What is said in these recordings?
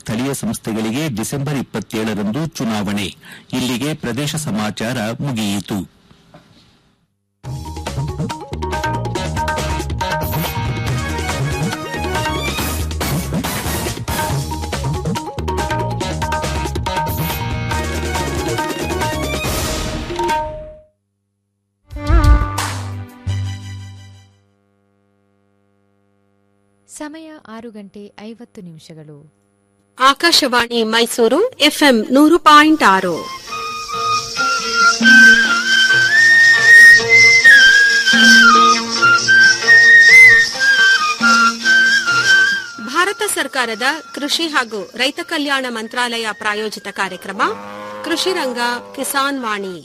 ಸ್ಥಳೀಯ ಸಂಸ್ಥೆಗಳಿಗೆ ಡಿಸೆಂಬರ್ ಇಪ್ಪತ್ತೇಳರಂದು ಚುನಾವಣೆ ಇಲ್ಲಿಗೆ ಪ್ರದೇಶ ಸಮಾಚಾರ ಮುಗಿಯಿತು ಸಮಯ ಆರು ಗಂಟೆ ಐವತ್ತು ನಿಮಿಷಗಳು ಆಕಾಶವಾಣಿ ಮೈಸೂರು ಎಫ್ಎಂ ನೂರು ಪಾಯಿಂಟ್ ಆರು ಭಾರತ ಸರ್ಕಾರದ ಕೃಷಿ ಹಾಗೂ ರೈತ ಕಲ್ಯಾಣ ಮಂತ್ರಾಲಯ ಪ್ರಾಯೋಜಿತ ಕಾರ್ಯಕ್ರಮ ಕೃಷಿ ರಂಗ ಕಿಸಾನ್ ವಾಣಿ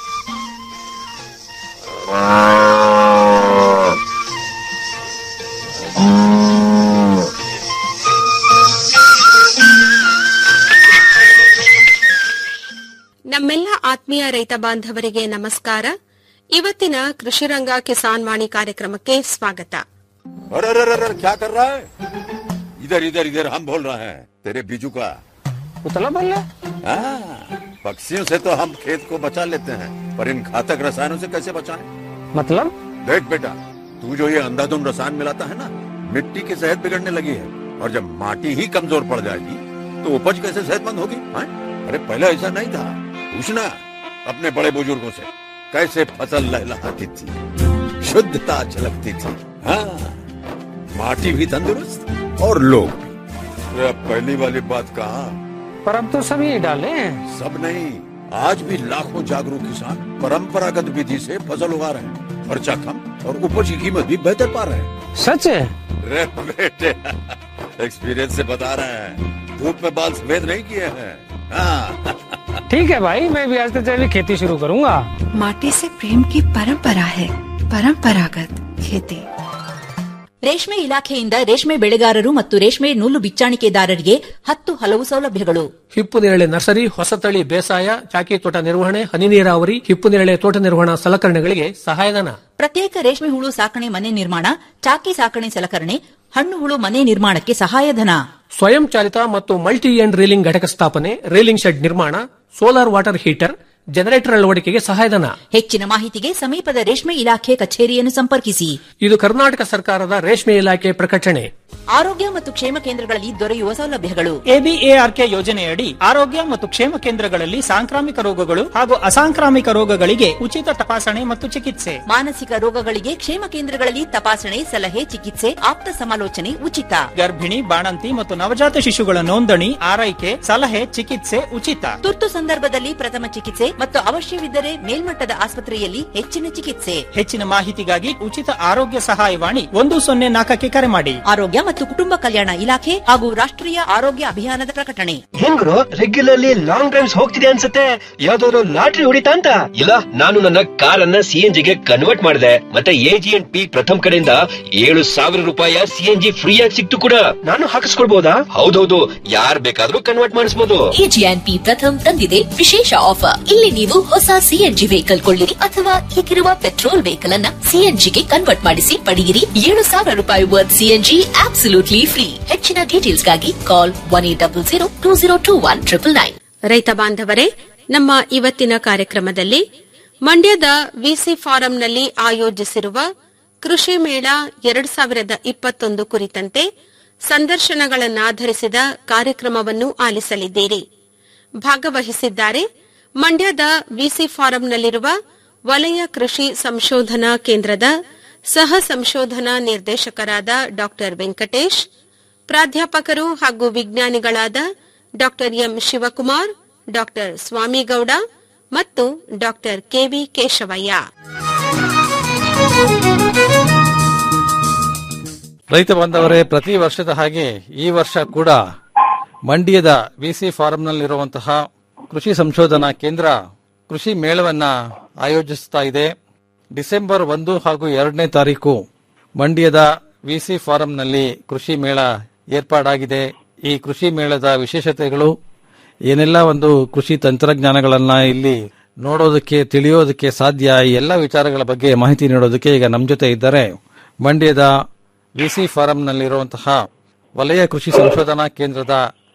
ನಮ್ಮೆಲ್ಲ ಆತ್ಮೀಯ ರೈತ ಬಾಂಧವರಿಗೆ ನಮಸ್ಕಾರ ಇವತ್ತಿನ ಕೃಷಿರಂಗ ಕಿಸಾನ್ ವಾಣಿ ಕಾರ್ಯಕ್ರಮಕ್ಕೆ ಸ್ವಾಗತ अरे अरे अरे अरे, क्या कर रहा है इधर इधर इधर हम बोल रहे हैं तेरे बीजू का उतला बोल रहा हाँ, पक्षियों से तो हम खेत को बचा लेते हैं पर इन घातक रसायनों से कैसे बचाएं? मतलब देख बेटा तू जो ये अंधाधुंध रसायन मिलाता है ना मिट्टी की सेहत बिगड़ने लगी है और जब माटी ही कमजोर पड़ जाएगी तो उपज कैसे सेहतमंद होगी हाँ? अरे पहले ऐसा नहीं था पूछना अपने बड़े बुजुर्गों से कैसे फसल लहलहाती थी शुद्धता झलकती थी हाँ माटी भी तंदुरुस्त और लोग भी अरे अब पहली वाली बात कहा पर अब तो सभी डाले हैं सब नहीं आज भी लाखों जागरूक किसान परंपरागत विधि से फसल उगा रहे हैं खर्चा कम और उपज की कीमत भी बेहतर पा रहे हैं सच है रे बेटे एक्सपीरियंस से बता रहे हैं धूप में बाल सफेद नहीं किए हैं हाँ ठीक है भाई मैं भी आज से जैविक खेती शुरू करूंगा माटी से प्रेम की परंपरा है परंपरागत खेती ರೇಷ್ಮೆ ಇಲಾಖೆಯಿಂದ ರೇಷ್ಮೆ ಬೆಳೆಗಾರರು ಮತ್ತು ರೇಷ್ಮೆ ನೂಲು ಬಿಚ್ಚಾಣಿಕೆದಾರರಿಗೆ ಹತ್ತು ಹಲವು ಸೌಲಭ್ಯಗಳು ಹಿಪ್ಪುನೇರಳೆ ನರ್ಸರಿ ಹೊಸತಳಿ ಬೇಸಾಯ ಚಾಕಿ ತೋಟ ನಿರ್ವಹಣೆ ಹನಿ ನೀರಾವರಿ ಹಿಪ್ಪುನೇರಳೆ ತೋಟ ನಿರ್ವಹಣಾ ಸಲಕರಣೆಗಳಿಗೆ ಸಹಾಯಧನ ಪ್ರತ್ಯೇಕ ರೇಷ್ಮೆ ಹುಳು ಸಾಕಣೆ ಮನೆ ನಿರ್ಮಾಣ ಚಾಕಿ ಸಾಕಣೆ ಸಲಕರಣೆ ಹಣ್ಣು ಹುಳು ಮನೆ ನಿರ್ಮಾಣಕ್ಕೆ ಸಹಾಯಧನ ಸ್ವಯಂ ಚಾಲಿತ ಮತ್ತು ಮಲ್ಟಿ ಎಂಡ್ ರೀಲಿಂಗ್ ಘಟಕ ಸ್ಥಾಪನೆ ರೀಲಿಂಗ್ ಶೆಡ್ ನಿರ್ಮಾಣ ಸೋಲಾರ್ ವಾಟರ್ ಹೀಟರ್ ಜನರೇಟರ್ ಅಳವಡಿಕೆಗೆ ಸಹಾಯಧನ ಹೆಚ್ಚಿನ ಮಾಹಿತಿಗೆ ಸಮೀಪದ ರೇಷ್ಮೆ ಇಲಾಖೆ ಕಚೇರಿಯನ್ನು ಸಂಪರ್ಕಿಸಿ ಇದು ಕರ್ನಾಟಕ ಸರ್ಕಾರದ ರೇಷ್ಮೆ ಇಲಾಖೆ ಪ್ರಕಟಣೆ ಆರೋಗ್ಯ ಮತ್ತು ಕ್ಷೇಮ ಕೇಂದ್ರಗಳಲ್ಲಿ ದೊರೆಯುವ ಸೌಲಭ್ಯಗಳು ಎಬಿಎಆರ್ಕೆ ಯೋಜನೆಯಡಿ ಆರೋಗ್ಯ ಮತ್ತು ಕ್ಷೇಮ ಕೇಂದ್ರಗಳಲ್ಲಿ ಸಾಂಕ್ರಾಮಿಕ ರೋಗಗಳು ಹಾಗೂ ಅಸಾಂಕ್ರಾಮಿಕ ರೋಗಗಳಿಗೆ ಉಚಿತ ತಪಾಸಣೆ ಮತ್ತು ಚಿಕಿತ್ಸೆ ಮಾನಸಿಕ ರೋಗಗಳಿಗೆ ಕ್ಷೇಮ ಕೇಂದ್ರಗಳಲ್ಲಿ ತಪಾಸಣೆ ಸಲಹೆ ಚಿಕಿತ್ಸೆ ಆಪ್ತ ಸಮಾಲೋಚನೆ ಉಚಿತ ಗರ್ಭಿಣಿ ಬಾಣಂತಿ ಮತ್ತು ನವಜಾತ ಶಿಶುಗಳ ನೋಂದಣಿ ಆರೈಕೆ ಸಲಹೆ ಚಿಕಿತ್ಸೆ ಉಚಿತ ತುರ್ತು ಸಂದರ್ಭದಲ್ಲಿ ಪ್ರಥಮ ಚಿಕಿತ್ಸೆ ಮತ್ತು ಅವಶ್ಯವಿದ್ದರೆ ಮೇಲ್ಮಟ್ಟದ ಆಸ್ಪತ್ರೆಯಲ್ಲಿ ಹೆಚ್ಚಿನ ಚಿಕಿತ್ಸೆ ಹೆಚ್ಚಿನ ಮಾಹಿತಿಗಾಗಿ ಉಚಿತ ಆರೋಗ್ಯ ಸಹಾಯವಾಣಿ ಒಂದು ಸೊನ್ನೆ ನಾಲ್ಕಕ್ಕೆ ಕರೆ ಮಾಡಿ ಆರೋಗ್ಯ ಮತ್ತು ಕುಟುಂಬ ಕಲ್ಯಾಣ ಇಲಾಖೆ ಹಾಗೂ ರಾಷ್ಟ್ರೀಯ ಆರೋಗ್ಯ ಅಭಿಯಾನದ ಪ್ರಕಟಣೆ ಹೆಂಗ್ರು ರೆಗ್ಯುಲರ್ಲಿ ಲಾಂಗ್ ಡ್ರೈವ್ಸ್ ಹೋಗ್ತಿದೆ ಅನ್ಸುತ್ತೆ ಯಾವ್ದಾದ್ರು ಲಾಟ್ರಿ ಹೊಡಿತಾ ಅಂತ ಇಲ್ಲ ನಾನು ನನ್ನ ಕಾರನ್ನ ಸಿಎನ್ಜಿ ಗೆ ಕನ್ವರ್ಟ್ ಮಾಡಿದೆ ಮತ್ತೆ ಎಜಿ ಅಂಡ್ ಪಿ ಪ್ರಥಮ್ ಕಡೆಯಿಂದ ಏಳು ಸಾವಿರ ರೂಪಾಯಿ ಸಿಎನ್ಜಿ ಫ್ರೀ ಆಗಿ ಸಿಕ್ತು ಕೂಡ ನಾನು ಹಾಕಿಸ್ಕೊಳ್ಬಹುದಾ ಹೌದೌದು ಯಾರ್ ಬೇಕಾದ್ರೂ ಕನ್ವರ್ಟ್ ಮಾಡಿಸಬಹುದು ಎಜಿಎನ್ಪಿ ಪ್ರಥಮ್ ತಂದಿದೆ ವಿಶೇಷ ಆಫರ್ ಇಲ್ಲಿ ನೀವು ಹೊಸ ಸಿಎನ್ಜಿ ವೆಹಿಕಲ್ ಕೊಳ್ಳಿರಿ ಅಥವಾ ಈಗಿರುವ ಪೆಟ್ರೋಲ್ ವೆಹಿಕಲ್ ಅನ್ನ ಸಿಎನ್ಜಿಗೆ ಕನ್ವರ್ಟ್ ಮಾಡಿಸಿ ಪಡೆಯಿರಿ ಏಳು ಸಾವಿರ ರೂಪಾಯಿ ವರ್ತ್ ಸಿಎನ್ಜಿ ಆಬ್ಸಲ್ಯೂಟ್ಲಿ ಫ್ರೀ ಹೆಚ್ಚಿನ ಡೀಟೇಲ್ಸ್ಗಾಗಿ call one eight double zero two zero two one triple nine ರೈತ ಬಾಂಧವರೇ ನಮ್ಮ ಇವತ್ತಿನ ಕಾರ್ಯಕ್ರಮದಲ್ಲಿ ಮಂಡ್ಯದ ವಿಸಿ ಫಾರಂನಲ್ಲಿ ಆಯೋಜಿಸಿರುವ ಕೃಷಿ ಮೇಳ ಎರಡ್ ಸಾವಿರದ ಇಪ್ಪತ್ತೊಂದು ಕುರಿತಂತೆ ಸಂದರ್ಶನಗಳನ್ನಾಧರಿಸಿದ ಕಾರ್ಯಕ್ರಮವನ್ನು ಆಲಿಸಲಿದ್ದೀರಿ ಭಾಗವಹಿಸಿದ್ದಾರೆ ಮಂಡ್ಯದ ವಿಸಿ ಫಾರಂನಲ್ಲಿರುವ ವಲಯ ಕೃಷಿ ಸಂಶೋಧನಾ ಕೇಂದ್ರದ ಸಹ ಸಂಶೋಧನಾ ನಿರ್ದೇಶಕರಾದ ಡಾ ವೆಂಕಟೇಶ್ ಪ್ರಾಧ್ಯಾಪಕರು ಹಾಗೂ ವಿಜ್ಞಾನಿಗಳಾದ ಡಾ ಎಂ ಶಿವಕುಮಾರ್ ಡಾ ಸ್ವಾಮಿಗೌಡ ಮತ್ತು ಡಾ ಕೆವಿ ಕೇಶವಯ್ಯ ರೈತ ಬಾಂಧವರೇ ಪ್ರತಿ ವರ್ಷದ ಹಾಗೆ ಈ ವರ್ಷ ಕೂಡ ಮಂಡ್ಯದ ವಿಸಿ ಫಾರಂನಲ್ಲಿರುವಂತಹ ಕೃಷಿ ಸಂಶೋಧನಾ ಕೇಂದ್ರ ಕೃಷಿ ಮೇಳವನ್ನ ಆಯೋಜಿಸ್ತಾ ಇದೆ ಡಿಸೆಂಬರ್ ಒಂದು ಹಾಗೂ ಎರಡನೇ ತಾರೀಕು ಮಂಡ್ಯದ ವಿಸಿ ಫಾರಂನಲ್ಲಿ ಕೃಷಿ ಮೇಳ ಏರ್ಪಾಡಾಗಿದೆ ಈ ಕೃಷಿ ಮೇಳದ ವಿಶೇಷತೆಗಳು ಏನೆಲ್ಲ ಒಂದು ಕೃಷಿ ತಂತ್ರಜ್ಞಾನಗಳನ್ನ ಇಲ್ಲಿ ನೋಡೋದಕ್ಕೆ ತಿಳಿಯೋದಕ್ಕೆ ಸಾಧ್ಯ ಈ ಎಲ್ಲ ವಿಚಾರಗಳ ಬಗ್ಗೆ ಮಾಹಿತಿ ನೀಡೋದಕ್ಕೆ ಈಗ ನಮ್ಮ ಜೊತೆ ಇದ್ದಾರೆ ಮಂಡ್ಯದ ವಿಸಿ ಫಾರಂನಲ್ಲಿರುವಂತಹ ವಲಯ ಕೃಷಿ ಸಂಶೋಧನಾ ಕೇಂದ್ರದ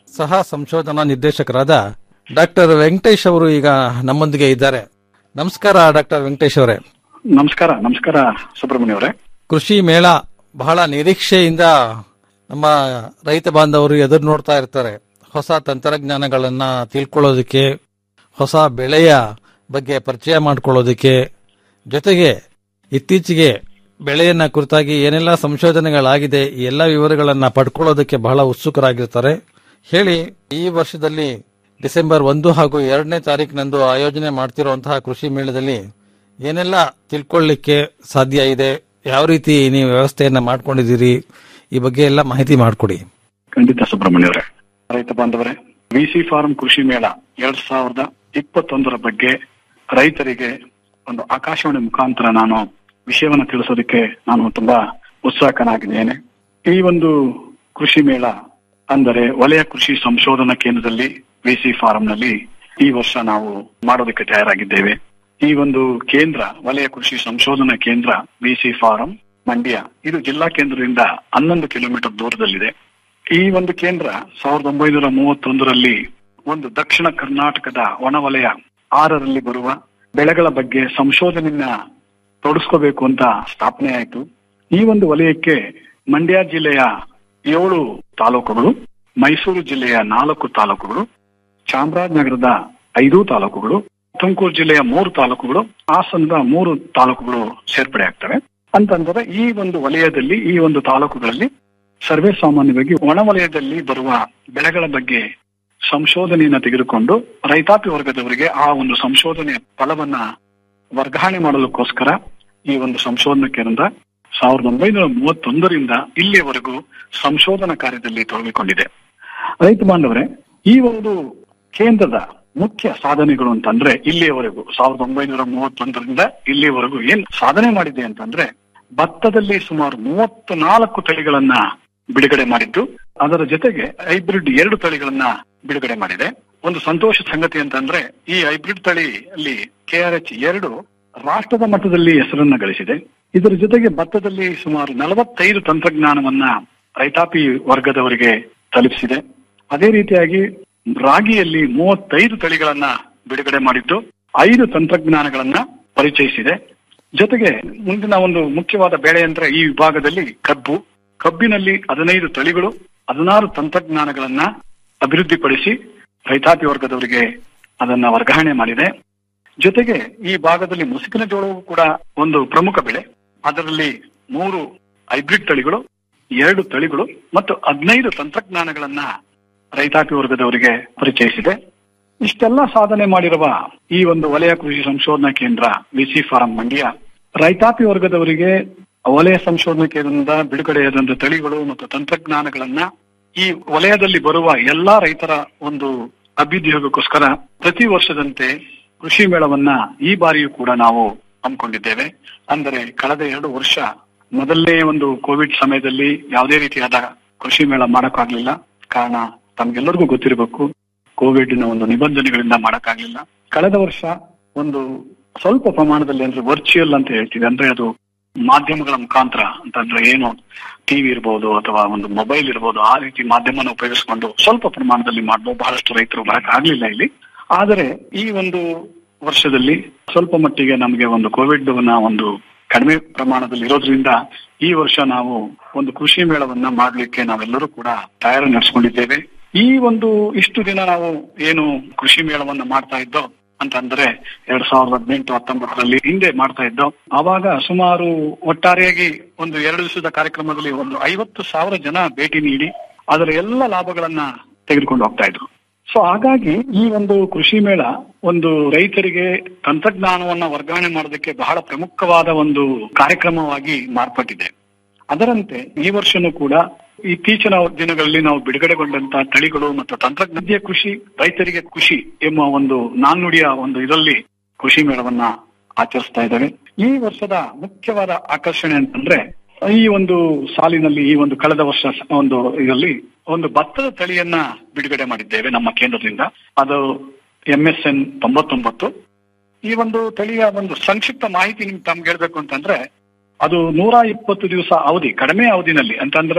ಸಹ ಸಂಶೋಧನಾ ನಿರ್ದೇಶಕರಾದ ಡಾಕ್ಟರ್ ವೆಂಕಟೇಶ್ ಅವರು ಈಗ ನಮ್ಮೊಂದಿಗೆ ಇದ್ದಾರೆ ನಮಸ್ಕಾರ ಡಾಕ್ಟರ್ ವೆಂಕಟೇಶ್ ಅವರೇ ನಮಸ್ಕಾರ ನಮಸ್ಕಾರ ಸುಬ್ರಹ್ಮಣ್ಯ ಅವರೇ ಕೃಷಿ ಮೇಳ ಬಹಳ ನಿರೀಕ್ಷೆಯಿಂದ ನಮ್ಮ ರೈತ ಬಾಂಧವರು ಎದುರು ನೋಡ್ತಾ ಇರ್ತಾರೆ ಹೊಸ ತಂತ್ರಜ್ಞಾನಗಳನ್ನ ತಿಳ್ಕೊಳ್ಳೋದಕ್ಕೆ ಹೊಸ ಬೆಳೆಯ ಬಗ್ಗೆ ಪರಿಚಯ ಮಾಡ್ಕೊಳ್ಳೋದಕ್ಕೆ ಜೊತೆಗೆ ಇತ್ತೀಚೆಗೆ ಬೆಳೆಯನ್ನ ಕುರಿತಾಗಿ ಏನೆಲ್ಲ ಸಂಶೋಧನೆಗಳಾಗಿದೆ ಈ ಎಲ್ಲ ವಿವರಗಳನ್ನ ಪಡ್ಕೊಳ್ಳೋದಕ್ಕೆ ಬಹಳ ಉತ್ಸುಕರಾಗಿರ್ತಾರೆ ಹೇಳಿ ಈ ವರ್ಷದಲ್ಲಿ ಡಿಸೆಂಬರ್ ಒಂದು ಹಾಗೂ ಎರಡನೇ ತಾರೀಕಿನಂದು ಆಯೋಜನೆ ಮಾಡ್ತಿರುವಂತಹ ಕೃಷಿ ಮೇಳದಲ್ಲಿ ಏನೆಲ್ಲ ತಿಳ್ಕೊಳ್ಳಿಕ್ಕೆ ಸಾಧ್ಯ ಇದೆ ಯಾವ ರೀತಿ ನೀವು ವ್ಯವಸ್ಥೆಯನ್ನ ಮಾಡ್ಕೊಂಡಿದ್ದೀರಿ ಈ ಬಗ್ಗೆ ಎಲ್ಲ ಮಾಹಿತಿ ಮಾಡಿಕೊಡಿ ಖಂಡಿತ ಸುಬ್ರಹ್ಮಣ್ಯ ಅವರೇ ರೈತ ಬಾಂಧವರೇ ವಿಸಿ ಫಾರ್ಮ್ ಕೃಷಿ ಮೇಳ ಎರಡ್ ಸಾವಿರದ ಇಪ್ಪತ್ತೊಂದರ ಬಗ್ಗೆ ರೈತರಿಗೆ ಒಂದು ಆಕಾಶವಾಣಿ ಮುಖಾಂತರ ನಾನು ವಿಷಯವನ್ನ ತಿಳಿಸೋದಕ್ಕೆ ನಾನು ತುಂಬಾ ಉತ್ಸಾಹಕನಾಗಿದ್ದೇನೆ ಈ ಒಂದು ಕೃಷಿ ಮೇಳ ಅಂದರೆ ವಲಯ ಕೃಷಿ ಸಂಶೋಧನಾ ಕೇಂದ್ರದಲ್ಲಿ ವಿಸಿ ಫಾರಂನಲ್ಲಿ ಈ ವರ್ಷ ನಾವು ಮಾಡೋದಕ್ಕೆ ತಯಾರಾಗಿದ್ದೇವೆ ಈ ಒಂದು ಕೇಂದ್ರ ವಲಯ ಕೃಷಿ ಸಂಶೋಧನಾ ಕೇಂದ್ರ ವಿಸಿ ಫಾರಂ ಮಂಡ್ಯ ಇದು ಜಿಲ್ಲಾ ಕೇಂದ್ರದಿಂದ ಹನ್ನೊಂದು ಕಿಲೋಮೀಟರ್ ದೂರದಲ್ಲಿದೆ ಈ ಒಂದು ಕೇಂದ್ರ ಸಾವಿರದ ಒಂಬೈನೂರ ಮೂವತ್ತೊಂದರಲ್ಲಿ ಒಂದು ದಕ್ಷಿಣ ಕರ್ನಾಟಕದ ಒಣವಲಯ ಆರರಲ್ಲಿ ಬರುವ ಬೆಳೆಗಳ ಬಗ್ಗೆ ಸಂಶೋಧನೆಯನ್ನ ತೊಡಸ್ಕೋಬೇಕು ಅಂತ ಸ್ಥಾಪನೆ ಆಯಿತು ಈ ಒಂದು ವಲಯಕ್ಕೆ ಮಂಡ್ಯ ಜಿಲ್ಲೆಯ ಏಳು ತಾಲೂಕುಗಳು ಮೈಸೂರು ಜಿಲ್ಲೆಯ ನಾಲ್ಕು ತಾಲೂಕುಗಳು ಚಾಮರಾಜನಗರದ ಐದು ತಾಲೂಕುಗಳು ತುಮಕೂರು ಜಿಲ್ಲೆಯ ಮೂರು ತಾಲೂಕುಗಳು ಹಾಸನದ ಮೂರು ತಾಲೂಕುಗಳು ಸೇರ್ಪಡೆ ಆಗ್ತವೆ ಅಂತಂದ್ರೆ ಈ ಒಂದು ವಲಯದಲ್ಲಿ ಈ ಒಂದು ತಾಲೂಕುಗಳಲ್ಲಿ ಸರ್ವೇ ಸಾಮಾನ್ಯವಾಗಿ ಒಣ ವಲಯದಲ್ಲಿ ಬರುವ ಬೆಳೆಗಳ ಬಗ್ಗೆ ಸಂಶೋಧನೆಯನ್ನ ತೆಗೆದುಕೊಂಡು ರೈತಾಪಿ ವರ್ಗದವರಿಗೆ ಆ ಒಂದು ಸಂಶೋಧನೆಯ ಫಲವನ್ನ ವರ್ಗಾವಣೆ ಮಾಡಲಿಕ್ಕೋಸ್ಕರ ಈ ಒಂದು ಸಂಶೋಧನಾ ಕೇಂದ್ರ ಸಾವಿರದ ಒಂಬೈನೂರ ಮೂವತ್ತೊಂದರಿಂದ ಇಲ್ಲಿಯವರೆಗೂ ಸಂಶೋಧನಾ ಕಾರ್ಯದಲ್ಲಿ ತೊಡಗಿಕೊಂಡಿದೆ ರೈತ ಬಾಂಧವರೇ ಈ ಒಂದು ಕೇಂದ್ರದ ಮುಖ್ಯ ಸಾಧನೆಗಳು ಅಂತಂದ್ರೆ ಇಲ್ಲಿಯವರೆಗೂ ಸಾವಿರದ ಒಂಬೈನೂರ ಮೂವತ್ತೊಂದರಿಂದ ಇಲ್ಲಿಯವರೆಗೂ ಏನ್ ಸಾಧನೆ ಮಾಡಿದೆ ಅಂತಂದ್ರೆ ಭತ್ತದಲ್ಲಿ ಸುಮಾರು ಮೂವತ್ತು ನಾಲ್ಕು ತಳಿಗಳನ್ನ ಬಿಡುಗಡೆ ಮಾಡಿದ್ದು ಅದರ ಜೊತೆಗೆ ಹೈಬ್ರಿಡ್ ಎರಡು ತಳಿಗಳನ್ನ ಬಿಡುಗಡೆ ಮಾಡಿದೆ ಒಂದು ಸಂತೋಷ ಸಂಗತಿ ಅಂತಂದ್ರೆ ಈ ಹೈಬ್ರಿಡ್ ತಳಿ ಅಲ್ಲಿ ಕೆಆರ್ಎಚ್ ಎರಡು ರಾಷ್ಟ್ರದ ಮಟ್ಟದಲ್ಲಿ ಹೆಸರನ್ನ ಗಳಿಸಿದೆ ಇದರ ಜೊತೆಗೆ ಭತ್ತದಲ್ಲಿ ಸುಮಾರು ನಲವತ್ತೈದು ತಂತ್ರಜ್ಞಾನವನ್ನ ರೈತಾಪಿ ವರ್ಗದವರಿಗೆ ತಲುಪಿಸಿದೆ ಅದೇ ರೀತಿಯಾಗಿ ರಾಗಿಯಲ್ಲಿ ಮೂವತ್ತೈದು ತಳಿಗಳನ್ನ ಬಿಡುಗಡೆ ಮಾಡಿದ್ದು ಐದು ತಂತ್ರಜ್ಞಾನಗಳನ್ನ ಪರಿಚಯಿಸಿದೆ ಜೊತೆಗೆ ಮುಂದಿನ ಒಂದು ಮುಖ್ಯವಾದ ಬೆಳೆ ಅಂದ್ರೆ ಈ ವಿಭಾಗದಲ್ಲಿ ಕಬ್ಬು ಕಬ್ಬಿನಲ್ಲಿ ಹದಿನೈದು ತಳಿಗಳು ಹದಿನಾರು ತಂತ್ರಜ್ಞಾನಗಳನ್ನ ಅಭಿವೃದ್ಧಿಪಡಿಸಿ ರೈತಾಪಿ ವರ್ಗದವರಿಗೆ ಅದನ್ನ ವರ್ಗಾವಣೆ ಮಾಡಿದೆ ಜೊತೆಗೆ ಈ ಭಾಗದಲ್ಲಿ ಮುಸುಕಿನ ಜೋಳವು ಕೂಡ ಒಂದು ಪ್ರಮುಖ ಬೆಳೆ ಅದರಲ್ಲಿ ಮೂರು ಹೈಬ್ರಿಡ್ ತಳಿಗಳು ಎರಡು ತಳಿಗಳು ಮತ್ತು ಹದಿನೈದು ತಂತ್ರಜ್ಞಾನಗಳನ್ನ ರೈತಾಪಿ ವರ್ಗದವರಿಗೆ ಪರಿಚಯಿಸಿದೆ ಇಷ್ಟೆಲ್ಲ ಸಾಧನೆ ಮಾಡಿರುವ ಈ ಒಂದು ವಲಯ ಕೃಷಿ ಸಂಶೋಧನಾ ಕೇಂದ್ರ ವಿಸಿ ಫಾರಂ ಮಂಡ್ಯ ರೈತಾಪಿ ವರ್ಗದವರಿಗೆ ವಲಯ ಸಂಶೋಧನಾ ಕೇಂದ್ರದಿಂದ ಬಿಡುಗಡೆಯಾದಂತ ತಳಿಗಳು ಮತ್ತು ತಂತ್ರಜ್ಞಾನಗಳನ್ನ ಈ ವಲಯದಲ್ಲಿ ಬರುವ ಎಲ್ಲಾ ರೈತರ ಒಂದು ಅಭ್ಯುದ್ಯೋಗಕ್ಕೋಸ್ಕರ ಪ್ರತಿ ವರ್ಷದಂತೆ ಕೃಷಿ ಮೇಳವನ್ನ ಈ ಬಾರಿಯೂ ಕೂಡ ನಾವು ಹಮ್ಮಿಕೊಂಡಿದ್ದೇವೆ ಅಂದರೆ ಕಳೆದ ಎರಡು ವರ್ಷ ಮೊದಲನೇ ಒಂದು ಕೋವಿಡ್ ಸಮಯದಲ್ಲಿ ಯಾವುದೇ ರೀತಿಯಾದ ಕೃಷಿ ಮೇಳ ಮಾಡಕ್ಕಾಗ್ಲಿಲ್ಲ ಕಾರಣ ತಮ್ಗೆಲ್ಲರಿಗೂ ಗೊತ್ತಿರಬೇಕು ಕೋವಿಡ್ ನ ಒಂದು ನಿಬಂಧನೆಗಳಿಂದ ಮಾಡಕ್ಕಾಗ್ಲಿಲ್ಲ ಕಳೆದ ವರ್ಷ ಒಂದು ಸ್ವಲ್ಪ ಪ್ರಮಾಣದಲ್ಲಿ ಅಂದ್ರೆ ವರ್ಚುವಲ್ ಅಂತ ಹೇಳ್ತೀವಿ ಅಂದ್ರೆ ಅದು ಮಾಧ್ಯಮಗಳ ಮುಖಾಂತರ ಅಂತಂದ್ರೆ ಏನು ಟಿವಿ ಇರ್ಬೋದು ಅಥವಾ ಒಂದು ಮೊಬೈಲ್ ಇರ್ಬೋದು ಆ ರೀತಿ ಮಾಧ್ಯಮನ ಉಪಯೋಗಿಸಿಕೊಂಡು ಸ್ವಲ್ಪ ಪ್ರಮಾಣದಲ್ಲಿ ಮಾಡಬಹುದು ಬಹಳಷ್ಟು ರೈತರು ಬರಕ್ ಆಗ್ಲಿಲ್ಲ ಇಲ್ಲಿ ಆದರೆ ಈ ಒಂದು ವರ್ಷದಲ್ಲಿ ಸ್ವಲ್ಪ ಮಟ್ಟಿಗೆ ನಮಗೆ ಒಂದು ಕೋವಿಡ್ ನ ಒಂದು ಕಡಿಮೆ ಪ್ರಮಾಣದಲ್ಲಿ ಇರೋದ್ರಿಂದ ಈ ವರ್ಷ ನಾವು ಒಂದು ಕೃಷಿ ಮೇಳವನ್ನ ಮಾಡ್ಲಿಕ್ಕೆ ನಾವೆಲ್ಲರೂ ಕೂಡ ತಯಾರಿ ನಡೆಸ್ಕೊಂಡಿದ್ದೇವೆ ಈ ಒಂದು ಇಷ್ಟು ದಿನ ನಾವು ಏನು ಕೃಷಿ ಮೇಳವನ್ನ ಮಾಡ್ತಾ ಇದ್ದೋ ಅಂತಂದ್ರೆ ಎರಡ್ ಸಾವಿರದ ಹದಿನೆಂಟು ಹತ್ತೊಂಬತ್ತರಲ್ಲಿ ಹಿಂದೆ ಮಾಡ್ತಾ ಇದ್ದೋ ಆವಾಗ ಸುಮಾರು ಒಟ್ಟಾರೆಯಾಗಿ ಒಂದು ಎರಡು ದಿವಸದ ಕಾರ್ಯಕ್ರಮದಲ್ಲಿ ಒಂದು ಐವತ್ತು ಸಾವಿರ ಜನ ಭೇಟಿ ನೀಡಿ ಅದರ ಎಲ್ಲ ಲಾಭಗಳನ್ನ ತೆಗೆದುಕೊಂಡು ಹೋಗ್ತಾ ಇದ್ರು ಸೊ ಹಾಗಾಗಿ ಈ ಒಂದು ಕೃಷಿ ಮೇಳ ಒಂದು ರೈತರಿಗೆ ತಂತ್ರಜ್ಞಾನವನ್ನ ವರ್ಗಾವಣೆ ಮಾಡೋದಕ್ಕೆ ಬಹಳ ಪ್ರಮುಖವಾದ ಒಂದು ಕಾರ್ಯಕ್ರಮವಾಗಿ ಮಾರ್ಪಟ್ಟಿದೆ ಅದರಂತೆ ಈ ವರ್ಷನೂ ಕೂಡ ಇತ್ತೀಚಿನ ದಿನಗಳಲ್ಲಿ ನಾವು ಬಿಡುಗಡೆಗೊಂಡಂತಹ ತಳಿಗಳು ಮತ್ತು ತಂತ್ರಜ್ಞಾನ ಕೃಷಿ ರೈತರಿಗೆ ಖುಷಿ ಎಂಬ ಒಂದು ನಾಣ್ಣುಡಿಯ ಒಂದು ಇದರಲ್ಲಿ ಕೃಷಿ ಮೇಳವನ್ನ ಆಚರಿಸ್ತಾ ಇದ್ದೇವೆ ಈ ವರ್ಷದ ಮುಖ್ಯವಾದ ಆಕರ್ಷಣೆ ಅಂತಂದ್ರೆ ಈ ಒಂದು ಸಾಲಿನಲ್ಲಿ ಈ ಒಂದು ಕಳೆದ ವರ್ಷ ಸ- ಒಂದು ಇದರಲ್ಲಿ ಒಂದು ಭತ್ತದ ತಳಿಯನ್ನ ಬಿಡುಗಡೆ ಮಾಡಿದ್ದೇವೆ ನಮ್ಮ ಕೇಂದ್ರದಿಂದ ಅದು ಎಂ ಎಸ್ ಎನ್ ತೊಂಬತ್ತೊಂಬತ್ತು ಈ ಒಂದು ತಳಿಯ ಒಂದು ಸಂಕ್ಷಿಪ್ತ ಮಾಹಿತಿ ನಿಮ್ಗೆ ತಮ್ಗೆ ಹೇಳ್ಬೇಕು ಅಂತಂದ್ರೆ ಅದು ನೂರ ಇಪ್ಪತ್ತು ದಿವಸ ಅವಧಿ ಕಡಿಮೆ ಅವಧಿನಲ್ಲಿ ಅಂತಂದ್ರೆ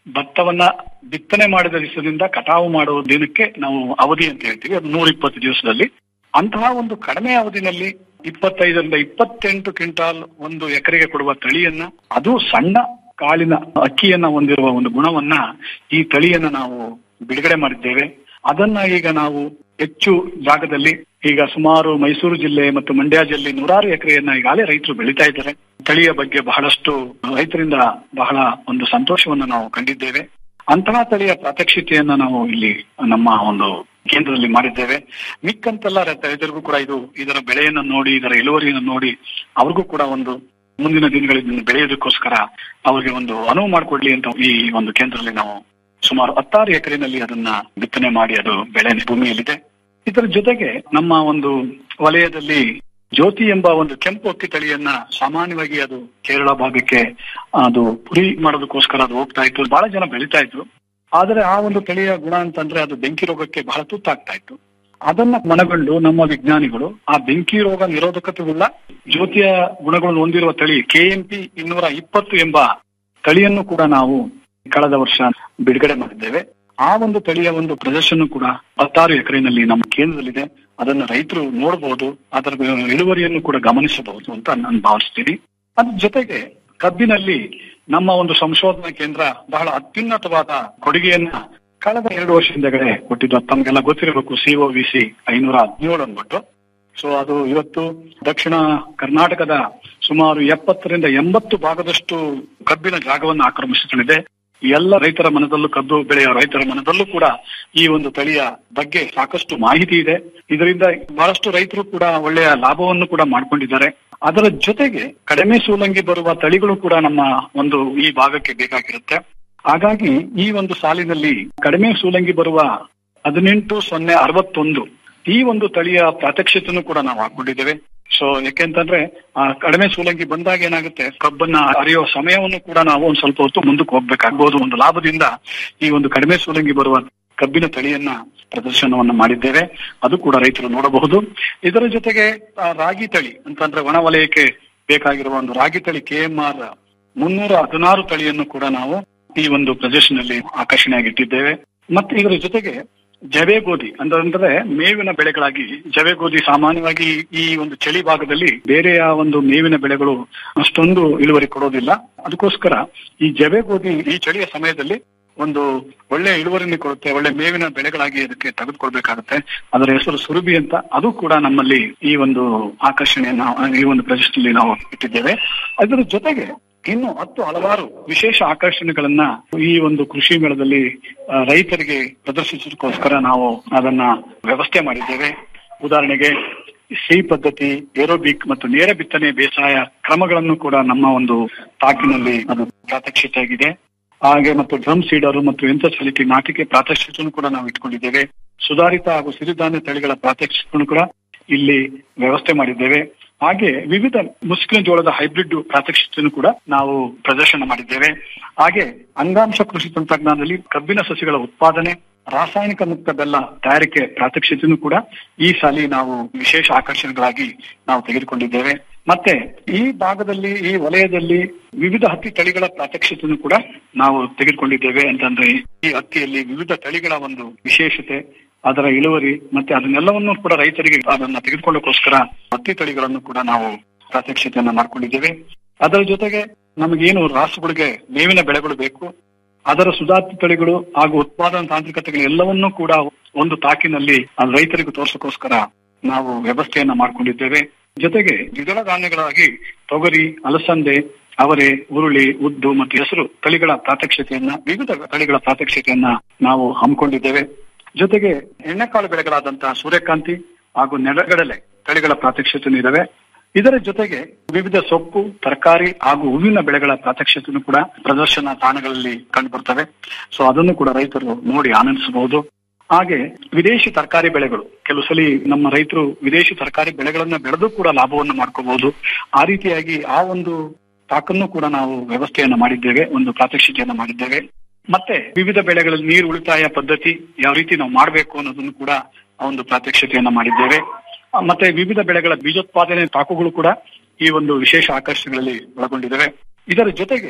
ಭತ್ತವನ್ನ ಬಿತ್ತನೆ ಮಾಡಿದ ದಿವಸದಿಂದ ಕಟಾವು ಮಾಡುವ ದಿನಕ್ಕೆ ನಾವು ಅವಧಿ ಅಂತ ಹೇಳ್ತೀವಿ ಅದು ನೂರ ಇಪ್ಪತ್ತು ದಿವಸದಲ್ಲಿ ಅಂತಹ ಒಂದು ಕಡಿಮೆ ಅವಧಿನಲ್ಲಿ ಇಪ್ಪತ್ತೈದರಿಂದ ಇಪ್ಪತ್ತೆಂಟು ಕ್ವಿಂಟಾಲ್ ಒಂದು ಎಕರೆಗೆ ಕೊಡುವ ತಳಿಯನ್ನ ಅದು ಸಣ್ಣ ಕಾಳಿನ ಅಕ್ಕಿಯನ್ನ ಹೊಂದಿರುವ ಒಂದು ಗುಣವನ್ನ ಈ ತಳಿಯನ್ನ ನಾವು ಬಿಡುಗಡೆ ಮಾಡಿದ್ದೇವೆ ಅದನ್ನ ಈಗ ನಾವು ಹೆಚ್ಚು ಜಾಗದಲ್ಲಿ ಈಗ ಸುಮಾರು ಮೈಸೂರು ಜಿಲ್ಲೆ ಮತ್ತು ಮಂಡ್ಯ ಜಿಲ್ಲೆ ನೂರಾರು ಎಕರೆಯನ್ನ ಈಗಾಗಲೇ ರೈತರು ಬೆಳೀತಾ ಇದ್ದಾರೆ ತಳಿಯ ಬಗ್ಗೆ ಬಹಳಷ್ಟು ರೈತರಿಂದ ಬಹಳ ಒಂದು ಸಂತೋಷವನ್ನ ನಾವು ಕಂಡಿದ್ದೇವೆ ಅಂತಹ ತಳಿಯ ಪ್ರಾತ್ಯಕ್ಷಿತೆಯನ್ನ ನಾವು ಇಲ್ಲಿ ನಮ್ಮ ಒಂದು ಕೇಂದ್ರದಲ್ಲಿ ಮಾಡಿದ್ದೇವೆ ಮಿಕ್ಕಂತೆಲ್ಲ ರೈತರಿಗೂ ಕೂಡ ಇದು ಇದರ ಬೆಳೆಯನ್ನು ನೋಡಿ ಇದರ ಇಳುವರಿಯನ್ನು ನೋಡಿ ಅವ್ರಿಗೂ ಕೂಡ ಒಂದು ಮುಂದಿನ ದಿನಗಳಲ್ಲಿ ಬೆಳೆಯೋದಕ್ಕೋಸ್ಕರ ಅವರಿಗೆ ಒಂದು ಅನುವು ಮಾಡಿಕೊಡ್ಲಿ ಅಂತ ಈ ಒಂದು ಕೇಂದ್ರದಲ್ಲಿ ನಾವು ಸುಮಾರು ಹತ್ತಾರು ಎಕರೆನಲ್ಲಿ ಅದನ್ನ ಬಿತ್ತನೆ ಮಾಡಿ ಅದು ಬೆಳೆ ಭೂಮಿಯಲ್ಲಿದೆ ಇದರ ಜೊತೆಗೆ ನಮ್ಮ ಒಂದು ವಲಯದಲ್ಲಿ ಜ್ಯೋತಿ ಎಂಬ ಒಂದು ಕೆಂಪು ಅಕ್ಕಿ ತಳಿಯನ್ನ ಸಾಮಾನ್ಯವಾಗಿ ಅದು ಕೇರಳ ಭಾಗಕ್ಕೆ ಅದು ಪುರಿ ಮಾಡೋದಕ್ಕೋಸ್ಕರ ಅದು ಹೋಗ್ತಾ ಇತ್ತು ಬಹಳ ಜನ ಬೆಳೀತಾ ಇದ್ರು ಆದರೆ ಆ ಒಂದು ತಳಿಯ ಗುಣ ಅಂತಂದ್ರೆ ಅದು ಬೆಂಕಿ ರೋಗಕ್ಕೆ ಬಹಳ ತುತ್ತಾಗ್ತಾ ಇತ್ತು ಅದನ್ನ ಮನಗಂಡು ನಮ್ಮ ವಿಜ್ಞಾನಿಗಳು ಆ ಬೆಂಕಿ ರೋಗ ನಿರೋಧಕತೆಯುಳ್ಳ ಜ್ಯೋತಿಯ ಗುಣಗಳನ್ನು ಹೊಂದಿರುವ ತಳಿ ಕೆಎಂಪಿ ಇನ್ನೂರ ಇಪ್ಪತ್ತು ಎಂಬ ತಳಿಯನ್ನು ಕೂಡ ನಾವು ಕಳೆದ ವರ್ಷ ಬಿಡುಗಡೆ ಮಾಡಿದ್ದೇವೆ ಆ ಒಂದು ತಳಿಯ ಒಂದು ಪ್ರದರ್ಶನ ಕೂಡ ಹತ್ತಾರು ಎಕರೆನಲ್ಲಿ ನಮ್ಮ ಕೇಂದ್ರದಲ್ಲಿದೆ ಅದನ್ನ ರೈತರು ನೋಡಬಹುದು ಅದರ ಇಳುವರಿಯನ್ನು ಕೂಡ ಗಮನಿಸಬಹುದು ಅಂತ ನಾನು ಭಾವಿಸ್ತೀನಿ ಅದ್ರ ಜೊತೆಗೆ ಕಬ್ಬಿನಲ್ಲಿ ನಮ್ಮ ಒಂದು ಸಂಶೋಧನಾ ಕೇಂದ್ರ ಬಹಳ ಅತ್ಯುನ್ನತವಾದ ಕೊಡುಗೆಯನ್ನ ಕಳೆದ ಎರಡು ವರ್ಷದಿಂದಗಡೆ ಕೊಟ್ಟಿದ್ದು ತಮ್ಗೆಲ್ಲ ಗೊತ್ತಿರಬೇಕು ಸಿಒವಿಸಿ ಐನೂರ ಹದಿನೇಳು ಅಂದ್ಬಿಟ್ಟು ಸೊ ಅದು ಇವತ್ತು ದಕ್ಷಿಣ ಕರ್ನಾಟಕದ ಸುಮಾರು ಎಪ್ಪತ್ತರಿಂದ ಎಂಬತ್ತು ಭಾಗದಷ್ಟು ಕಬ್ಬಿನ ಜಾಗವನ್ನು ಆಕ್ರಮಿಸಿಕೊಂಡಿದೆ ಎಲ್ಲ ರೈತರ ಮನದಲ್ಲೂ ಕಬ್ಬು ಬೆಳೆಯುವ ರೈತರ ಮನದಲ್ಲೂ ಕೂಡ ಈ ಒಂದು ತಳಿಯ ಬಗ್ಗೆ ಸಾಕಷ್ಟು ಮಾಹಿತಿ ಇದೆ ಇದರಿಂದ ಬಹಳಷ್ಟು ರೈತರು ಕೂಡ ಒಳ್ಳೆಯ ಲಾಭವನ್ನು ಕೂಡ ಮಾಡ್ಕೊಂಡಿದ್ದಾರೆ ಅದರ ಜೊತೆಗೆ ಕಡಿಮೆ ಸೂಲಂಗಿ ಬರುವ ತಳಿಗಳು ಕೂಡ ನಮ್ಮ ಒಂದು ಈ ಭಾಗಕ್ಕೆ ಬೇಕಾಗಿರುತ್ತೆ ಹಾಗಾಗಿ ಈ ಒಂದು ಸಾಲಿನಲ್ಲಿ ಕಡಿಮೆ ಸೂಲಂಗಿ ಬರುವ ಹದಿನೆಂಟು ಸೊನ್ನೆ ಅರವತ್ತೊಂದು ಈ ಒಂದು ತಳಿಯ ಪ್ರಾತ್ಯಕ್ಷಿತೆಯನ್ನು ಕೂಡ ನಾವು ಹಾಕೊಂಡಿದ್ದೇವೆ ಸೊ ಯಾಕೆಂತಂದ್ರೆ ಆ ಕಡಿಮೆ ಸೂಲಂಗಿ ಬಂದಾಗ ಏನಾಗುತ್ತೆ ಕಬ್ಬನ್ನ ಅರಿಯೋ ಸಮಯವನ್ನು ಕೂಡ ನಾವು ಒಂದ್ ಸ್ವಲ್ಪ ಹೊತ್ತು ಮುಂದಕ್ಕೆ ಹೋಗ್ಬೇಕಾಗ್ಬೋದು ಒಂದು ಲಾಭದಿಂದ ಈ ಒಂದು ಕಡಿಮೆ ಸೂಲಂಗಿ ಬರುವ ಕಬ್ಬಿನ ತಳಿಯನ್ನ ಪ್ರದರ್ಶನವನ್ನ ಮಾಡಿದ್ದೇವೆ ಅದು ಕೂಡ ರೈತರು ನೋಡಬಹುದು ಇದರ ಜೊತೆಗೆ ಆ, ರಾಗಿ ತಳಿ ಅಂತಂದ್ರೆ ಒಣ ವಲಯಕ್ಕೆ ಬೇಕಾಗಿರುವ ಒಂದು ರಾಗಿ ತಳಿ ಕೆಎಂಆರ್ ಮುನ್ನೂರ ಹದಿನಾರು ತಳಿಯನ್ನು ಕೂಡ ನಾವು ಈ ಒಂದು ಪ್ರದರ್ಶನದಲ್ಲಿ ಆಕರ್ಷಣೆಯಾಗಿಟ್ಟಿದ್ದೇವೆ ಮತ್ತೆ ಇದರ ಜೊತೆಗೆ ಜವೆ ಗೋಧಿ ಅಂತಂದ್ರೆ ಮೇವಿನ ಬೆಳೆಗಳಾಗಿ ಜವೆ ಗೋಧಿ ಸಾಮಾನ್ಯವಾಗಿ ಈ ಒಂದು ಚಳಿ ಭಾಗದಲ್ಲಿ ಬೇರೆಯ ಒಂದು ಮೇವಿನ ಬೆಳೆಗಳು ಅಷ್ಟೊಂದು ಇಳುವರಿ ಕೊಡೋದಿಲ್ಲ ಅದಕ್ಕೋಸ್ಕರ ಈ ಜವೆ ಗೋಧಿ ಈ ಚಳಿಯ ಸಮಯದಲ್ಲಿ ಒಂದು ಒಳ್ಳೆ ಇಳುವರಿని ಕೊಡುತ್ತೆ ಒಳ್ಳೆ ಮೇವಿನ ಬೆಳೆಗಳಾಗಿ ಅದಕ್ಕೆ ತೆಗೆದುಕೊಳ್ಬೇಕಾಗುತ್ತೆ ಅದರ ಹೆಸರು ಸುರಭಿ ಅಂತ ಅದು ಕೂಡ ನಮ್ಮಲ್ಲಿ ಈ ಒಂದು ಆಕರ್ಷಣೆಯನ್ನ ಈ ಒಂದು ಪ್ರದರ್ಶನದಲ್ಲಿ ನಾವು ಇಟ್ಟಿದ್ದೇವೆ ಅದರ ಜೊತೆಗೆ ಇನ್ನು ಹತ್ತು ಹಲವಾರು ವಿಶೇಷ ಆಕರ್ಷಣೆಗಳನ್ನ ಈ ಒಂದು ಕೃಷಿ ಮೇಳದಲ್ಲಿ ಆ, ರೈತರಿಗೆ ಪ್ರದರ್ಶಿಸೋದಕ್ಕೋಸ್ಕರ ನಾವು ಅದನ್ನ ವ್ಯವಸ್ಥೆ ಮಾಡಿದ್ದೇವೆ ಉದಾಹರಣೆಗೆ ಸಿ ಪದ್ಧತಿ ಏರೋಬಿಕ್ ಮತ್ತು ನೇರ ಬಿತ್ತನೆ ಬೇಸಾಯ ಕ್ರಮಗಳನ್ನು ಕೂಡ ನಮ್ಮ ಒಂದು ತಾಕಿನಲ್ಲಿ ಅದು ಪ್ರಾತ್ಯಕ್ಷಿತೆಯಾಗಿದೆ ಹಾಗೆ ಮತ್ತು ಡ್ರಮ್ ಸೀಡರು ಮತ್ತು ಯಂತ್ರಚಾಲಿತ ನಾಟಿಕೆ ಪ್ರಾತ್ಯಕ್ಷಿತೆಯನ್ನು ಕೂಡ ನಾವು ಇಟ್ಕೊಂಡಿದ್ದೇವೆ ಸುಧಾರಿತ ಹಾಗೂ ಸಿರಿಧಾನ್ಯ ತಳಿಗಳ ಪ್ರಾತ್ಯಕ್ಷಿತೆಯನ್ನು ಕೂಡ ಇಲ್ಲಿ ವ್ಯವಸ್ಥೆ ಮಾಡಿದ್ದೇವೆ ಹಾಗೆ ವಿವಿಧ ಮುಸ್ಕಿನ ಜೋಳದ ಹೈಬ್ರಿಡ್ ಪ್ರಾತ್ಯಕ್ಷಿತೆಯನ್ನು ಕೂಡ ನಾವು ಪ್ರದರ್ಶನ ಮಾಡಿದ್ದೇವೆ ಹಾಗೆ ಅಂಗಾಂಶ ಕೃಷಿ ತಂತ್ರಜ್ಞಾನದಲ್ಲಿ ಕಬ್ಬಿನ ಸಸಿಗಳ ಉತ್ಪಾದನೆ ರಾಸಾಯನಿಕ ಮುಕ್ತ ಬೆಲ್ಲ ತಯಾರಿಕೆ ಪ್ರಾತ್ಯಕ್ಷಿತೆಯನ್ನು ಕೂಡ ಈ ಸಾಲಿ ನಾವು ವಿಶೇಷ ಆಕರ್ಷಣೆಗಳಾಗಿ ನಾವು ತೆಗೆದುಕೊಂಡಿದ್ದೇವೆ ಮತ್ತೆ ಈ ಭಾಗದಲ್ಲಿ ಈ ವಲಯದಲ್ಲಿ ವಿವಿಧ ಹತ್ತಿ ತಳಿಗಳ ಪ್ರಾತ್ಯಕ್ಷಿತೆಯನ್ನು ಕೂಡ ನಾವು ತೆಗೆದುಕೊಂಡಿದ್ದೇವೆ ಅಂತಂದ್ರೆ ಈ ಹತ್ತಿಯಲ್ಲಿ ವಿವಿಧ ತಳಿಗಳ ಒಂದು ವಿಶೇಷತೆ ಅದರ ಇಳುವರಿ ಮತ್ತೆ ಅದನ್ನೆಲ್ಲವನ್ನು ಕೂಡ ರೈತರಿಗೆ ಅದನ್ನ ತೆಗೆದುಕೊಳ್ಳೋಕೋಸ್ಕರ ಹತ್ತಿ ತಳಿಗಳನ್ನು ಕೂಡ ನಾವು ಪ್ರಾತ್ಯಕ್ಷಿತೆಯನ್ನ ಮಾಡ್ಕೊಂಡಿದ್ದೇವೆ ಅದರ ಜೊತೆಗೆ ನಮಗೇನು ರಾಸುಗಳಿಗೆ ಮೇವಿನ ಬೆಳೆಗಳು ಬೇಕು ಅದರ ಸುಧಾರಿತ ತಳಿಗಳು ಹಾಗೂ ಉತ್ಪಾದನಾ ತಾಂತ್ರಿಕತೆಗಳು ಎಲ್ಲವನ್ನೂ ಕೂಡ ಒಂದು ತಾಕಿನಲ್ಲಿ ಅದು ರೈತರಿಗೆ ತೋರ್ಸೋಕೋಸ್ಕರ ನಾವು ವ್ಯವಸ್ಥೆಯನ್ನ ಮಾಡ್ಕೊಂಡಿದ್ದೇವೆ ಜೊತೆಗೆ ದ್ವಿದಳ ಧಾನ್ಯಗಳಾಗಿ ತೊಗರಿ ಅಲಸಂದೆ ಅವರೆ ಹುರುಳಿ ಉದ್ದು ಮತ್ತು ಹೆಸರು ತಳಿಗಳ ಪ್ರಾತ್ಯಕ್ಷತೆಯನ್ನ ವಿವಿಧ ತಳಿಗಳ ಪ್ರಾತ್ಯಕ್ಷತೆಯನ್ನ ನಾವು ಹಮ್ಮಿಕೊಂಡಿದ್ದೇವೆ ಜೊತೆಗೆ ಎಣ್ಣೆಕಾಳು ಬೆಳೆಗಳಾದಂತಹ ಸೂರ್ಯಕಾಂತಿ ಹಾಗೂ ನೆಲಗಡಲೆ ತಳಿಗಳ ಪ್ರಾತ್ಯಕ್ಷತೆಯೂ ಇದಾವೆ ಇದರ ಜೊತೆಗೆ ವಿವಿಧ ಸೊಪ್ಪು ತರಕಾರಿ ಹಾಗೂ ಹೂವಿನ ಬೆಳೆಗಳ ಪ್ರಾತ್ಯಕ್ಷತೆಯೂ ಕೂಡ ಪ್ರದರ್ಶನ ತಾಣಗಳಲ್ಲಿ ಕಂಡು ಬರ್ತವೆ ಸೊ ಅದನ್ನು ಕೂಡ ರೈತರು ನೋಡಿ ಆನಂದಿಸಬಹುದು ಹಾಗೆ ವಿದೇಶಿ ತರಕಾರಿ ಬೆಳೆಗಳು ಕೆಲವು ಸಲ ನಮ್ಮ ರೈತರು ವಿದೇಶಿ ತರಕಾರಿ ಬೆಳೆಗಳನ್ನ ಬೆಳೆದು ಕೂಡ ಲಾಭವನ್ನು ಮಾಡ್ಕೋಬಹುದು ಆ ರೀತಿಯಾಗಿ ಆ ಒಂದು ತಾಕನ್ನು ಕೂಡ ನಾವು ವ್ಯವಸ್ಥೆಯನ್ನ ಮಾಡಿದ್ದೇವೆ ಒಂದು ಪ್ರಾತ್ಯಕ್ಷಿತೆಯನ್ನ ಮಾಡಿದ್ದೇವೆ ಮತ್ತೆ ವಿವಿಧ ಬೆಳೆಗಳಲ್ಲಿ ನೀರು ಉಳಿತಾಯ ಪದ್ಧತಿ ಯಾವ ರೀತಿ ನಾವು ಮಾಡಬೇಕು ಅನ್ನೋದನ್ನು ಕೂಡ ಆ ಒಂದು ಪ್ರಾತ್ಯಕ್ಷಿತೆಯನ್ನ ಮಾಡಿದ್ದೇವೆ ಆ, ಮತ್ತೆ ವಿವಿಧ ಬೆಳೆಗಳ ಬೀಜೋತ್ಪಾದನೆ ತಾಕುಗಳು ಕೂಡ ಈ ಒಂದು ವಿಶೇಷ ಆಕರ್ಷಣೆಗಳಲ್ಲಿ ಒಳಗೊಂಡಿದ್ದಾವೆ ಇದರ ಜೊತೆಗೆ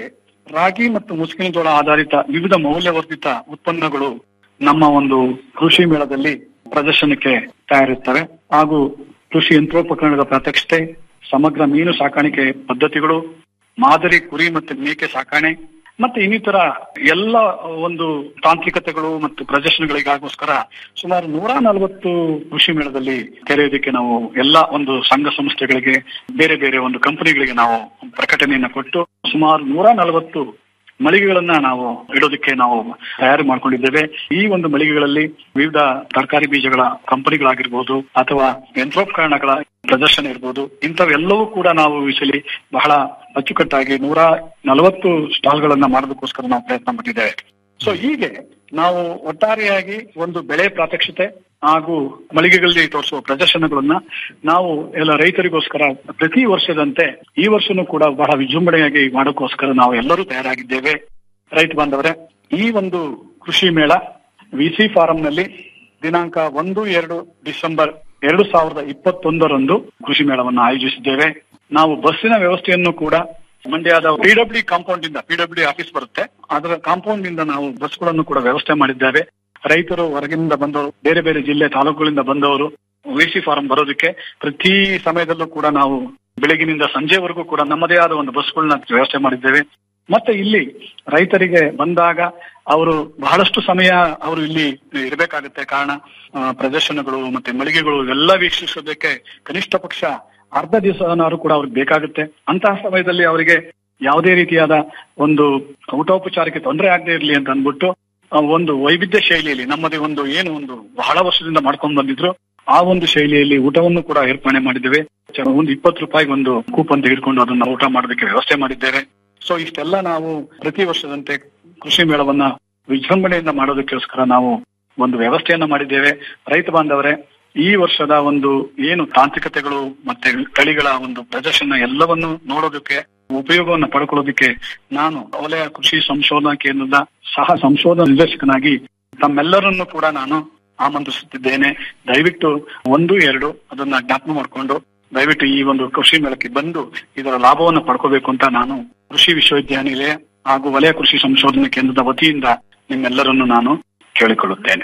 ರಾಗಿ ಮತ್ತು ಮುಸುಕಿನ ಜೋಳ ಆಧಾರಿತ ವಿವಿಧ ಮೌಲ್ಯವರ್ಧಿತ ಉತ್ಪನ್ನಗಳು ನಮ್ಮ ಒಂದು ಕೃಷಿ ಮೇಳದಲ್ಲಿ ಪ್ರದರ್ಶನಕ್ಕೆ ತಯಾರಿರ್ತವೆ ಹಾಗೂ ಕೃಷಿ ಯಂತ್ರೋಪಕರಣದ ಪ್ರಾತ್ಯಕ್ಷತೆ ಸಮಗ್ರ ಮೀನು ಸಾಕಾಣಿಕೆ ಪದ್ಧತಿಗಳು ಮಾದರಿ ಕುರಿ ಮತ್ತು ಮೇಕೆ ಸಾಕಾಣೆ ಮತ್ತೆ ಇನ್ನಿತರ ಎಲ್ಲ ಒಂದು ತಾಂತ್ರಿಕತೆಗಳು ಮತ್ತು ಪ್ರದರ್ಶನಗಳಿಗೋಸ್ಕರ ಸುಮಾರು ನೂರ ನಲವತ್ತು ಕೃಷಿ ಮೇಳದಲ್ಲಿ ತೆರೆಯೋದಕ್ಕೆ ನಾವು ಎಲ್ಲ ಒಂದು ಸಂಘ ಸಂಸ್ಥೆಗಳಿಗೆ ಬೇರೆ ಬೇರೆ ಒಂದು ಕಂಪನಿಗಳಿಗೆ ನಾವು ಪ್ರಕಟಣೆಯನ್ನ ಕೊಟ್ಟು ಸುಮಾರು ನೂರ ನಲವತ್ತು ಮಳಿಗೆಗಳನ್ನ ನಾವು ಇಡೋದಕ್ಕೆ ನಾವು ತಯಾರು ಮಾಡ್ಕೊಂಡಿದ್ದೇವೆ ಈ ಒಂದು ಮಳಿಗೆಗಳಲ್ಲಿ ವಿವಿಧ ತರಕಾರಿ ಬೀಜಗಳ ಕಂಪನಿಗಳಾಗಿರ್ಬೋದು ಅಥವಾ ಯಂತ್ರೋಪಕರಣಗಳ ಪ್ರದರ್ಶನ ಇರ್ಬೋದು ಇಂಥವೆಲ್ಲವೂ ಕೂಡ ನಾವು ಈ ಸಲ ಬಹಳ ಅಚ್ಚುಕಟ್ಟಾಗಿ ನೂರ ನಲವತ್ತು ಸ್ಟಾಲ್ ಗಳನ್ನ ಮಾಡೋದಕ್ಕೋಸ್ಕರ ನಾವು ಪ್ರಯತ್ನ ಪಟ್ಟಿದ್ದೇವೆ ಸೊ ಹೀಗೆ ನಾವು ಒಟ್ಟಾರೆಯಾಗಿ ಒಂದು ಬೆಳೆ ಪ್ರಾತ್ಯಕ್ಷತೆ ಹಾಗೂ ಮಳಿಗೆಗಳಲ್ಲಿ ತೋರಿಸುವ ಪ್ರದರ್ಶನಗಳನ್ನ ನಾವು ಎಲ್ಲ ರೈತರಿಗೋಸ್ಕರ ಪ್ರತಿ ವರ್ಷದಂತೆ ಈ ವರ್ಷನೂ ಕೂಡ ಬಹಳ ವಿಜೃಂಭಣೆಯಾಗಿ ಮಾಡೋಕ್ಕೋಸ್ಕರ ನಾವು ಎಲ್ಲರೂ ತಯಾರಾಗಿದ್ದೇವೆ ರೈತ ಬಾಂಧವರೇ ಈ ಒಂದು ಕೃಷಿ ಮೇಳ ವಿಸಿ ಫಾರಂನಲ್ಲಿ ದಿನಾಂಕ ಒಂದು ಎರಡು ಡಿಸೆಂಬರ್ ಎರಡು ಸಾವಿರದ ಇಪ್ಪತ್ತೊಂದರಂದು ಕೃಷಿ ಮೇಳವನ್ನು ಆಯೋಜಿಸಿದ್ದೇವೆ ನಾವು ಬಸ್ಸಿನ ವ್ಯವಸ್ಥೆಯನ್ನು ಕೂಡ ಮಂಡ್ಯದ ಪಿಡಬ್ಲ್ಯೂ ಕಾಂಪೌಂಡ್ ಇಂದ ಪಿಡಬ್ಲ್ಯೂ ಆಫೀಸ್ ಬರುತ್ತೆ ಅದರ ಕಾಂಪೌಂಡ್ ಇಂದ ನಾವು ಬಸ್ಗಳನ್ನು ಕೂಡ ವ್ಯವಸ್ಥೆ ಮಾಡಿದ್ದೇವೆ ರೈತರು ಹೊರಗಿನಿಂದ ಬಂದವರು ಬೇರೆ ಬೇರೆ ಜಿಲ್ಲೆ ತಾಲೂಕುಗಳಿಂದ ಬಂದವರು ವಿಸಿ ಫಾರಂ ಬರೋದಕ್ಕೆ ಪ್ರತಿ ಸಮಯದಲ್ಲೂ ಕೂಡ ನಾವು ಬೆಳಗಿನಿಂದ ಸಂಜೆವರೆಗೂ ಕೂಡ ನಮ್ಮದೇ ಆದ ಒಂದು ಬಸ್ಗಳನ್ನ ವ್ಯವಸ್ಥೆ ಮಾಡಿದ್ದೇವೆ ಮತ್ತೆ ಇಲ್ಲಿ ರೈತರಿಗೆ ಬಂದಾಗ ಅವರು ಬಹಳಷ್ಟು ಸಮಯ ಅವರು ಇಲ್ಲಿ ಇರಬೇಕಾಗುತ್ತೆ ಕಾರಣ ಆ, ಪ್ರದರ್ಶನಗಳು ಮತ್ತೆ ಮಳಿಗೆಗಳು ಇವೆಲ್ಲ ವೀಕ್ಷಿಸೋದಕ್ಕೆ ಕನಿಷ್ಠ ಪಕ್ಷ ಅರ್ಧ ದಿವಸನಾದ್ರು ಕೂಡ ಅವ್ರಿಗೆ ಬೇಕಾಗುತ್ತೆ ಅಂತಹ ಸಮಯದಲ್ಲಿ ಅವರಿಗೆ ಯಾವುದೇ ರೀತಿಯಾದ ಒಂದು ಊಟೋಪಚಾರಕ್ಕೆ ತೊಂದರೆ ಆಗದೆ ಇರಲಿ ಅಂತ ಅಂದ್ಬಿಟ್ಟು ಆ, ಒಂದು ವೈವಿಧ್ಯ ಶೈಲಿಯಲ್ಲಿ ನಮ್ಮದೇ ಒಂದು ಏನು ಒಂದು ಬಹಳ ವರ್ಷದಿಂದ ಮಾಡ್ಕೊಂಡು ಬಂದಿದ್ರು ಆ ಒಂದು ಶೈಲಿಯಲ್ಲಿ ಊಟವನ್ನು ಕೂಡ ಏರ್ಪಣೆ ಮಾಡಿದ್ದೇವೆ ಚ- ಒಂದು ಇಪ್ಪತ್ತು ರೂಪಾಯಿಗೆ ಒಂದು ಕೂಪನ್ ತೆಗೆದುಕೊಂಡು ಅದನ್ನ ಊಟ ಮಾಡೋದಕ್ಕೆ ವ್ಯವಸ್ಥೆ ಮಾಡಿದ್ದೇವೆ ಸೊ ಇಷ್ಟೆಲ್ಲ ನಾವು ಪ್ರತಿ ವರ್ಷದಂತೆ ಕೃಷಿ ಮೇಳವನ್ನ ವಿಜೃಂಭಣೆಯಿಂದ ಮಾಡೋದಕ್ಕೋಸ್ಕರ ನಾವು ಒಂದು ವ್ಯವಸ್ಥೆಯನ್ನ ಮಾಡಿದ್ದೇವೆ ರೈತ ಬಾಂಧವರೇ ಈ ವರ್ಷದ ಒಂದು ಏನು ತಾಂತ್ರಿಕತೆಗಳು ಮತ್ತೆ ತಳಿಗಳ ಒಂದು ಪ್ರದರ್ಶನ ಎಲ್ಲವನ್ನು ನೋಡೋದಕ್ಕೆ ಉಪಯೋಗವನ್ನು ಪಡ್ಕೊಳ್ಳೋದಕ್ಕೆ ನಾನು ವಲಯ ಕೃಷಿ ಸಂಶೋಧನಾ ಕೇಂದ್ರದ ಸಹ ಸಂಶೋಧನಾ ನಿರ್ದೇಶಕನಾಗಿ ತಮ್ಮೆಲ್ಲರನ್ನು ಕೂಡ ನಾನು ಆಮಂತ್ರಿಸುತ್ತಿದ್ದೇನೆ ದಯವಿಟ್ಟು ಒಂದು ಎರಡು ಅದನ್ನ ಜ್ಞಾಪನ ಮಾಡಿಕೊಂಡು ದಯವಿಟ್ಟು ಈ ಒಂದು ಕೃಷಿ ಮೇಳಕ್ಕೆ ಬಂದು ಇದರ ಲಾಭವನ್ನು ಪಡ್ಕೋಬೇಕು ಅಂತ ನಾನು ಕೃಷಿ ವಿಶ್ವವಿದ್ಯಾನಿಲಯ ಹಾಗೂ ವಲಯ ಕೃಷಿ ಸಂಶೋಧನಾ ಕೇಂದ್ರದ ವತಿಯಿಂದ ನಿಮ್ಮೆಲ್ಲರನ್ನು ನಾನು ಕೇಳಿಕೊಳ್ಳುತ್ತೇನೆ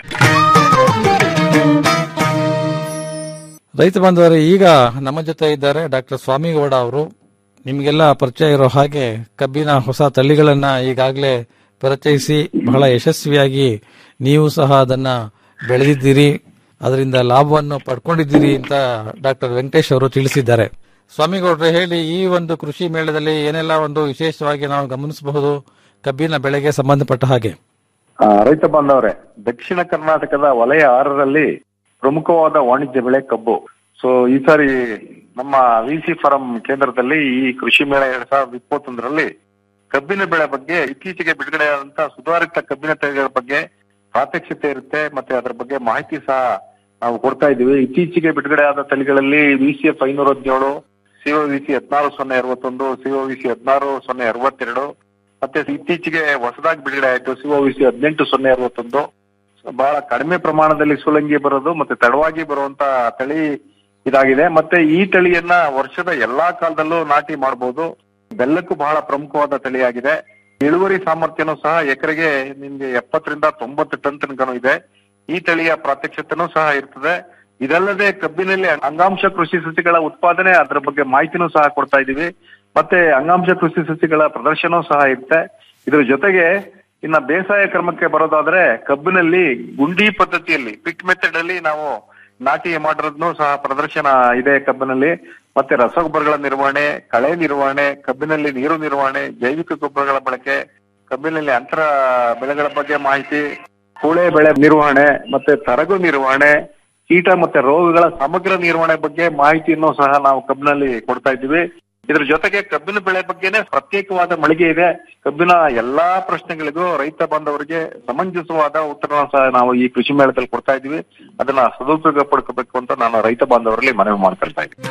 ರೈತ ಬಾಂಧವರೇ ಈಗ ನಮ್ಮ ಜೊತೆ ಇದ್ದಾರೆ ಡಾಕ್ಟರ್ ಸ್ವಾಮಿಗೌಡ ಅವರು ನಿಮಗೆಲ್ಲ ಪರಿಚಯ ಇರೋ ಹಾಗೆ ಕಬ್ಬಿನ ಹೊಸ ತಳಿಗಳನ್ನ ಈಗಾಗಲೇ ಪರಿಚಯಿಸಿ ಬಹಳ ಯಶಸ್ವಿಯಾಗಿ ನೀವು ಸಹ ಅದನ್ನ ಬೆಳೆದಿದ್ದೀರಿ ಅದರಿಂದ ಲಾಭವನ್ನು ಪಡ್ಕೊಂಡಿದ್ದೀರಿ ಅಂತ ಡಾಕ್ಟರ್ ವೆಂಕಟೇಶ್ ಅವರು ತಿಳಿಸಿದ್ದಾರೆ ಸ್ವಾಮಿಗೌಡ್ರೆ ಹೇಳಿ ಈ ಒಂದು ಕೃಷಿ ಮೇಳದಲ್ಲಿ ಏನೆಲ್ಲ ಒಂದು ವಿಶೇಷವಾಗಿ ನಾವು ಗಮನಿಸಬಹುದು ಕಬ್ಬಿನ ಬೆಳೆಗೆ ಸಂಬಂಧಪಟ್ಟ ಹಾಗೆ ಆ, ರೈತ ಬಾಂಧವರೇ ದಕ್ಷಿಣ ಕರ್ನಾಟಕದ ವಲಯ ಆರರಲ್ಲಿ ಪ್ರಮುಖವಾದ ವಾಣಿಜ್ಯ ಬೆಳೆ ಕಬ್ಬು ಸೊ ಈ ಸಾರಿ ನಮ್ಮ ವಿಸಿ ಫಾರಂ ಕೇಂದ್ರದಲ್ಲಿ ಈ ಕೃಷಿ ಮೇಳ ಎರಡ್ ಸಾವಿರದ ಇಪ್ಪತ್ತೊಂದರಲ್ಲಿ ಕಬ್ಬಿನ ಬೆಳೆ ಬಗ್ಗೆ ಇತ್ತೀಚೆಗೆ ಬಿಡುಗಡೆಯಾದಂತ ಸುಧಾರಿತ ಕಬ್ಬಿನ ತಳಿಗಳ ಬಗ್ಗೆ ಪ್ರಾತ್ಯಕ್ಷತೆ ಇರುತ್ತೆ ಮತ್ತೆ ಅದರ ಬಗ್ಗೆ ಮಾಹಿತಿ ಸಹ ನಾವು ಕೊಡ್ತಾ ಇದ್ದೀವಿ ಇತ್ತೀಚೆಗೆ ಬಿಡುಗಡೆಯಾದ ತಳಿಗಳಲ್ಲಿ ವಿಸಿಎಫ್ ಐನೂರ ಹದಿನೇಳು ಸಿಒ ವಿಸಿ ಹದಿನಾರು ಸೊನ್ನೆ ಅರವತ್ತೊಂದು ಸಿಒ ವಿಸಿ ಹದಿನಾರು ಸೊನ್ನೆ ಅರವತ್ತೆರಡು ಮತ್ತೆ ಇತ್ತೀಚೆಗೆ ಹೊಸದಾಗಿ ಬಿಡುಗಡೆ ಆಯ್ತು ಸಿಒ ವಿಸಿ ಹದಿನೆಂಟು ಸೊನ್ನೆ ಅರವತ್ತೊಂದು ಬಹಳ ಕಡಿಮೆ ಪ್ರಮಾಣದಲ್ಲಿ ಸುಲಂಗಿ ಬರೋದು ಮತ್ತೆ ತಡವಾಗಿ ಬರುವಂತ ತಳಿ ಇದಾಗಿದೆ ಮತ್ತೆ ಈ ತಳಿಯನ್ನ ವರ್ಷದ ಎಲ್ಲಾ ಕಾಲದಲ್ಲೂ ನಾಟಿ ಮಾಡಬಹುದು ಬೆಲ್ಲಕ್ಕೂ ಬಹಳ ಪ್ರಮುಖವಾದ ತಳಿಯಾಗಿದೆ ಇಳುವರಿ ಸಾಮರ್ಥ್ಯನೂ ಸಹ ಎಕರೆಗೆ ನಿಮ್ಗೆ ಎಪ್ಪತ್ತರಿಂದ ತೊಂಬತ್ತು ಟನ್ ತನಕನೂ ಇದೆ ಈ ತಳಿಯ ಪ್ರಾತ್ಯಕ್ಷತೆನೂ ಸಹ ಇರ್ತದೆ ಇದಲ್ಲದೆ ಕಬ್ಬಿನಲ್ಲಿ ಅಂಗಾಂಶ ಕೃಷಿ ಸಸಿಗಳ ಉತ್ಪಾದನೆ ಅದರ ಬಗ್ಗೆ ಮಾಹಿತಿನೂ ಸಹ ಕೊಡ್ತಾ ಇದೀವಿ ಮತ್ತೆ ಅಂಗಾಂಶ ಕೃಷಿ ಸಸಿಗಳ ಪ್ರದರ್ಶನ ಸಹ ಇರುತ್ತೆ ಇದ್ರ ಜೊತೆಗೆ ಇನ್ನ ಬೇಸಾಯ ಕ್ರಮಕ್ಕೆ ಬರೋದಾದ್ರೆ ಕಬ್ಬಿನಲ್ಲಿ ಗುಂಡಿ ಪದ್ಧತಿಯಲ್ಲಿ ಪಿಟ್ ಮೆಥಡ್ ಅಲ್ಲಿ ನಾವು ನಾಟಿ ಮಾಡಿರೋದ್ನು ಸಹ ಪ್ರದರ್ಶನ ಇದೆ ಕಬ್ಬಿನಲ್ಲಿ ಮತ್ತೆ ರಸಗೊಬ್ಬರಗಳ ನಿರ್ವಹಣೆ ಕಳೆ ನಿರ್ವಹಣೆ ಕಬ್ಬಿನಲ್ಲಿ ನೀರು ನಿರ್ವಹಣೆ ಜೈವಿಕ ಗೊಬ್ಬರಗಳ ಬಳಕೆ ಕಬ್ಬಿನಲ್ಲಿ ಅಂತರ ಬೆಳೆಗಳ ಬಗ್ಗೆ ಮಾಹಿತಿ ಕೂಳೆ ಬೆಳೆ ನಿರ್ವಹಣೆ ಮತ್ತೆ ತರಗು ನಿರ್ವಹಣೆ ಕೀಟ ಮತ್ತೆ ರೋಗಗಳ ಸಮಗ್ರ ನಿರ್ವಹಣೆ ಬಗ್ಗೆ ಮಾಹಿತಿಯನ್ನು ಸಹ ನಾವು ಕಬ್ಬಿನಲ್ಲಿ ಕೊಡ್ತಾ ಇದ್ದೀವಿ ಇದ್ರ ಜೊತೆಗೆ ಕಬ್ಬಿನ ಬೆಳೆ ಬಗ್ಗೆನೆ ಪ್ರತ್ಯೇಕವಾದ ಮಳಿಗೆ ಇದೆ ಕಬ್ಬಿನ ಎಲ್ಲಾ ಪ್ರಶ್ನೆಗಳಿಗೂ ರೈತ ಬಾಂಧವರಿಗೆ ಸಮಂಜಸವಾದ ಉತ್ತರ ಸಹ ನಾವು ಈ ಕೃಷಿ ಮೇಳದಲ್ಲಿ ಕೊಡ್ತಾ ಇದ್ದೀವಿ ಅದನ್ನ ಸದುಪಯೋಗ ಪಡ್ಕೋಬೇಕು ಅಂತ ನಾನು ರೈತ ಬಾಂಧವರಲ್ಲಿ ಮನವಿ ಮಾಡ್ಕೊಳ್ತಾ ಇದ್ದೀನಿ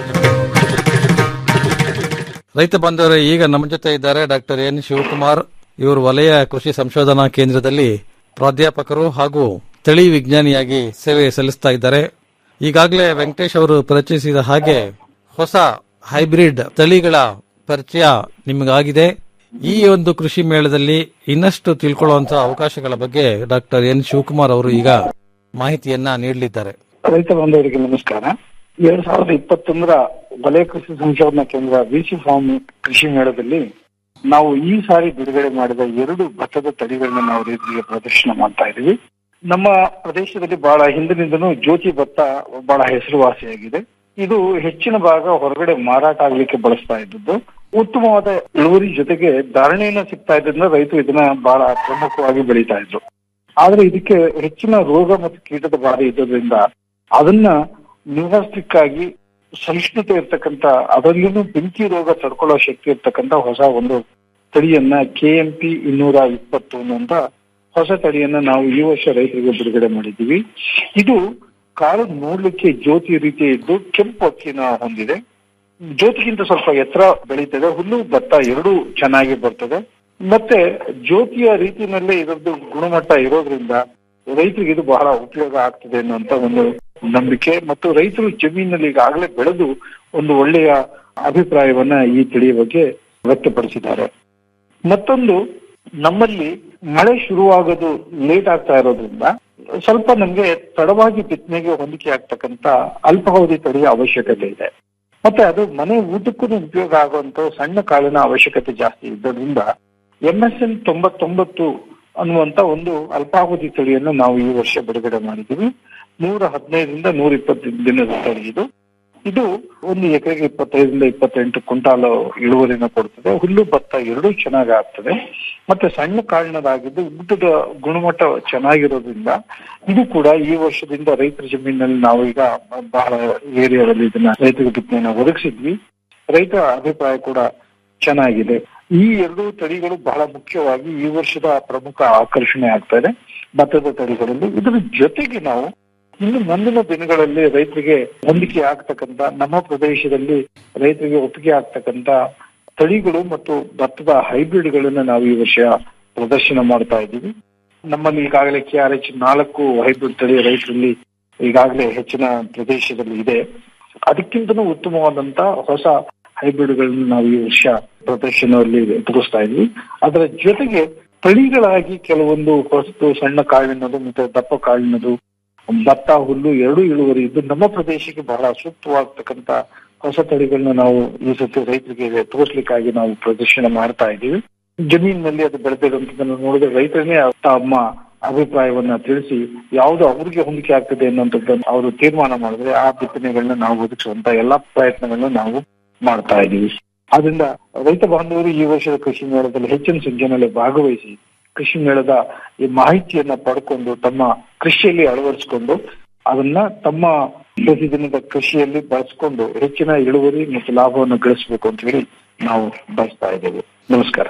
ರೈತ ಬಾಂಧವರೇ ಈಗ ನಮ್ಮ ಜೊತೆ ಇದ್ದಾರೆ ಡಾಕ್ಟರ್ ಎನ್ ಶಿವಕುಮಾರ್ ಇವರು ವಲಯ ಕೃಷಿ ಸಂಶೋಧನಾ ಕೇಂದ್ರದಲ್ಲಿ ಪ್ರಾಧ್ಯಾಪಕರು ಹಾಗೂ ತಳಿ ವಿಜ್ಞಾನಿಯಾಗಿ ಸೇವೆ ಸಲ್ಲಿಸ್ತಾ ಇದ್ದಾರೆ ಈಗಾಗಲೇ ವೆಂಕಟೇಶ್ ಅವರು ಪರಿಚಯಿಸಿದ ಹಾಗೆ ಹೊಸ ಹೈಬ್ರಿಡ್ ತಳಿಗಳ ಪರಿಚಯ ನಿಮಗಾಗಿದೆ ಈ ಒಂದು ಕೃಷಿ ಮೇಳದಲ್ಲಿ ಇನ್ನಷ್ಟು ತಿಳ್ಕೊಳ್ಳುವಂತಹ ಅವಕಾಶಗಳ ಬಗ್ಗೆ ಡಾಕ್ಟರ್ ಎನ್ ಶಿವಕುಮಾರ್ ಅವರು ಈಗ ಮಾಹಿತಿಯನ್ನ ನೀಡಲಿದ್ದಾರೆ ರೈತ ಬಾಂಧವರಿಗೆ ನಮಸ್ಕಾರ ಎರಡ್ ಸಾವಿರದ ಇಪ್ಪತ್ತೊಂದರ ವಲಯ ಕೃಷಿ ಸಂಶೋಧನಾ ಕೇಂದ್ರ ವಿಸಿ ಫಾರ್ಮ್ ಕೃಷಿ ಮೇಳದಲ್ಲಿ ನಾವು ಈ ಸಾರಿ ಬಿಡುಗಡೆ ಮಾಡಿದ ಎರಡು ಭತ್ತದ ತಳಿಗಳನ್ನ ನಾವು ರೈತರಿಗೆ ಪ್ರದರ್ಶನ ಮಾಡ್ತಾ ಇದ್ದೀವಿ ನಮ್ಮ ಪ್ರದೇಶದಲ್ಲಿ ಬಹಳ ಹಿಂದಿನಿಂದನೂ ಜ್ಯೋತಿ ಭತ್ತ ಬಹಳ ಹೆಸರುವಾಸಿಯಾಗಿದೆ ಇದು ಹೆಚ್ಚಿನ ಭಾಗ ಹೊರಗಡೆ ಮಾರಾಟ ಆಗ್ಲಿಕ್ಕೆ ಬಳಸ್ತಾ ಇದ್ದದ್ದು ಉತ್ತಮವಾದ ಇಳುವರಿ ಜೊತೆಗೆ ಧಾರಣೆಯನ್ನ ಸಿಗ್ತಾ ಇದ್ರಿಂದ ರೈತರು ಇದನ್ನ ಬಹಳ ಪ್ರಮುಖವಾಗಿ ಬೆಳೀತಾ ಇದ್ರು ಆದ್ರೆ ಇದಕ್ಕೆ ಹೆಚ್ಚಿನ ರೋಗ ಮತ್ತು ಕೀಟದ ಬಾಧೆ ಇದ್ದದ್ರಿಂದ ಅದನ್ನ ನಿವಾರಿಸಲಿಕ್ಕಾಗಿ ಸಹಿಷ್ಣುತೆ ಇರ್ತಕ್ಕಂತ ಅದರಲ್ಲಿನೂ ಬೆಂಕಿ ರೋಗ ತಡ್ಕೊಳ್ಳೋ ಶಕ್ತಿ ಇರ್ತಕ್ಕಂತ ಹೊಸ ಒಂದು ತಳಿಯನ್ನ ಕೆ ಎಂ ಪಿ ಇನ್ನೂರ ಇಪ್ಪತ್ತು ಅನ್ನುವಂತ ಹೊಸ ತಳಿಯನ್ನ ನಾವು ಈ ವರ್ಷ ರೈತರಿಗೆ ಬಿಡುಗಡೆ ಮಾಡಿದ್ದೀವಿ ಇದು ಕಾಳು ನೋಡ್ಲಿಕ್ಕೆ ಜ್ಯೋತಿ ರೀತಿ ಇದ್ದು ಕೆಂಪು ಅಕ್ಕಿನ ಹೊಂದಿದೆ ಜ್ಯೋತಿಗಿಂತ ಸ್ವಲ್ಪ ಎತ್ತರ ಬೆಳೀತದೆ ಹುಲ್ಲು ಭತ್ತ ಎರಡೂ ಚೆನ್ನಾಗಿ ಬರ್ತದೆ ಮತ್ತೆ ಜ್ಯೋತಿಯ ರೀತಿಯಲ್ಲೇ ಇದರದ್ದು ಗುಣಮಟ್ಟ ಇರೋದ್ರಿಂದ ರೈತರಿಗೆ ಇದು ಬಹಳ ಉಪಯೋಗ ಆಗ್ತದೆ ಅನ್ನುವಂತ ಒಂದು ನಂಬಿಕೆ ಮತ್ತು ರೈತರು ಜಮೀನಲ್ಲಿ ಈಗಾಗಲೇ ಬೆಳೆದು ಒಂದು ಒಳ್ಳೆಯ ಅಭಿಪ್ರಾಯವನ್ನ ಈ ತಳಿಯ ಬಗ್ಗೆ ವ್ಯಕ್ತಪಡಿಸಿದ್ದಾರೆ ಮತ್ತೊಂದು ನಮ್ಮಲ್ಲಿ ಮಳೆ ಶುರುವಾಗೋದು ಲೇಟ್ ಆಗ್ತಾ ಇರೋದ್ರಿಂದ ಸ್ವಲ್ಪ ನಮ್ಗೆ ತಡವಾಗಿ ಬಿತ್ತನೆಗೆ ಹೊಂದಿಕೆ ಆಗ್ತಕ್ಕಂತ ಅಲ್ಪಾವಧಿ ತಳಿಯ ಅವಶ್ಯಕತೆ ಇದೆ ಮತ್ತೆ ಅದು ಮನೆ ಊಟಕ್ಕೂ ಉಪಯೋಗ ಆಗುವಂತ ಸಣ್ಣ ಕಾಳಿನ ಅವಶ್ಯಕತೆ ಜಾಸ್ತಿ ಇದ್ದರಿಂದ ಎಂ ಎಸ್ ಎನ್ ತೊಂಬತ್ತೊಂಬತ್ತು ಅನ್ನುವಂತ ಒಂದು ಅಲ್ಪಾವಧಿ ತಳಿಯನ್ನು ನಾವು ಈ ವರ್ಷ ಬಿಡುಗಡೆ ಮಾಡಿದ್ದೀವಿ ನೂರ ಹದಿನೈದರಿಂದ ನೂರ ಇಪ್ಪತ್ತು ದಿನದ ತಳಿ ಇದು ಇದು ಒಂದು ಎಕರೆಗೆ ಇಪ್ಪತ್ತೈದರಿಂದ ಇಪ್ಪತ್ತೆಂಟು ಕ್ವಿಂಟಾಲ್ ಇಳುವರಿನ ಕೊಡ್ತದೆ ಹುಲ್ಲು ಭತ್ತ ಎರಡೂ ಚೆನ್ನಾಗಿ ಆಗ್ತದೆ ಮತ್ತೆ ಸಣ್ಣ ಕಾಳಿನದಾಗಿದ್ದು ಊಟದ ಗುಣಮಟ್ಟ ಚೆನ್ನಾಗಿರೋದ್ರಿಂದ ಇದು ಕೂಡ ಈ ವರ್ಷದಿಂದ ರೈತರ ಜಮೀನಲ್ಲಿ ನಾವು ಈಗ ಬಹಳ ಏರಿಯಾದಲ್ಲಿ ಇದನ್ನ ರೈತರಿಗೆ ಬಿತ್ತನೆಯನ್ನ ಒದಗಿಸಿದ್ವಿ ರೈತರ ಅಭಿಪ್ರಾಯ ಕೂಡ ಚೆನ್ನಾಗಿದೆ ಈ ಎರಡು ತಳಿಗಳು ಬಹಳ ಮುಖ್ಯವಾಗಿ ಈ ವರ್ಷದ ಪ್ರಮುಖ ಆಕರ್ಷಣೆ ಆಗ್ತಾ ಇದೆ ಭತ್ತದ ತಳಿಗಳಲ್ಲಿ ಇದರ ಜೊತೆಗೆ ನಾವು ಇನ್ನು ಮುಂದಿನ ದಿನಗಳಲ್ಲಿ ರೈತರಿಗೆ ಹೊಂದಿಕೆ ಆಗ್ತಕ್ಕಂತ ನಮ್ಮ ಪ್ರದೇಶದಲ್ಲಿ ರೈತರಿಗೆ ಒಪ್ಪಿಗೆ ಆಗ್ತಕ್ಕಂತ ತಳಿಗಳು ಮತ್ತು ಭತ್ತದ ಹೈಬ್ರಿಡ್ ಗಳನ್ನ ನಾವು ಈ ವರ್ಷ ಪ್ರದರ್ಶನ ಮಾಡ್ತಾ ಇದ್ದೀವಿ ನಮ್ಮಲ್ಲಿ ಈಗಾಗಲೇ ಕೆ ಆರ್ ಎಚ್ ನಾಲ್ಕು ಹೈಬ್ರಿಡ್ ತಳಿ ರೈತರಲ್ಲಿ ಈಗಾಗಲೇ ಹೆಚ್ಚಿನ ಪ್ರದೇಶದಲ್ಲಿ ಇದೆ ಅದಕ್ಕಿಂತನೂ ಉತ್ತಮವಾದಂತ ಹೊಸ ಹೈಬ್ರಿಡ್ ಗಳನ್ನ ನಾವು ಈ ವರ್ಷ ಪ್ರದರ್ಶನದಲ್ಲಿ ತೋರಿಸ್ತಾ ಇದ್ವಿ ಅದರ ಜೊತೆಗೆ ತಳಿಗಳಾಗಿ ಕೆಲವೊಂದು ಹೊಸತು ಸಣ್ಣ ಕಾಳಿನದು ಮತ್ತೆ ದಪ್ಪ ಕಾಳಿನದು ಭತ್ತ ಹುಲ್ಲು ಎರಡೂ ಇಳುವರಿ ಇದ್ದು ನಮ್ಮ ಪ್ರದೇಶಕ್ಕೆ ಬಹಳ ಸೂಕ್ತವಾಗ್ತಕ್ಕಂತ ಹೊಸ ತಳಿಗಳನ್ನ ನಾವು ಈ ಸತಿ ರೈತರಿಗೆ ತೋರಿಸ್ಲಿಕ್ಕಾಗಿ ನಾವು ಪ್ರದರ್ಶನ ಮಾಡ್ತಾ ಇದ್ದೀವಿ ಜಮೀನಿನಲ್ಲಿ ಅದು ಬೆಳೆದಿರುವಂತದನ್ನು ನೋಡಿದ್ರೆ ರೈತರನ್ನೇ ತಮ್ಮ ಅಭಿಪ್ರಾಯವನ್ನ ತಿಳಿಸಿ ಯಾವ್ದು ಅವ್ರಿಗೆ ಹೊಂದಿಕೆ ಆಗ್ತದೆ ಅನ್ನುವಂಥದ್ದನ್ನು ಅವರು ತೀರ್ಮಾನ ಮಾಡಿದ್ರೆ ಆ ಬಿತ್ತನೆಗಳನ್ನ ನಾವು ಒದಗಿಸುವಂತ ಎಲ್ಲಾ ಪ್ರಯತ್ನಗಳನ್ನ ನಾವು ಮಾಡ್ತಾ ಇದ್ದೀವಿ ಆದ್ರಿಂದ ರೈತ ಬಾಂಧವರು ಈ ವರ್ಷದ ಕೃಷಿ ಮೇಳದಲ್ಲಿ ಹೆಚ್ಚಿನ ಸಂಖ್ಯೆಯಲ್ಲಿ ಭಾಗವಹಿಸಿ ಕೃಷಿ ಮೇಳದ ಈ ಮಾಹಿತಿಯನ್ನ ಪಡ್ಕೊಂಡು ತಮ್ಮ ಕೃಷಿಯಲ್ಲಿ ಅಳವಡಿಸಿಕೊಂಡು ಅದನ್ನ ತಮ್ಮ ಪ್ರತಿದಿನದ ಕೃಷಿಯಲ್ಲಿ ಬಳಸ್ಕೊಂಡು ಹೆಚ್ಚಿನ ಇಳುವರಿ ಮತ್ತು ಲಾಭವನ್ನು ಗಳಿಸಬೇಕು ಅಂತ ಹೇಳಿ ನಾವು ಬಯಸ್ತಾ ಇದ್ದೇವೆ ನಮಸ್ಕಾರ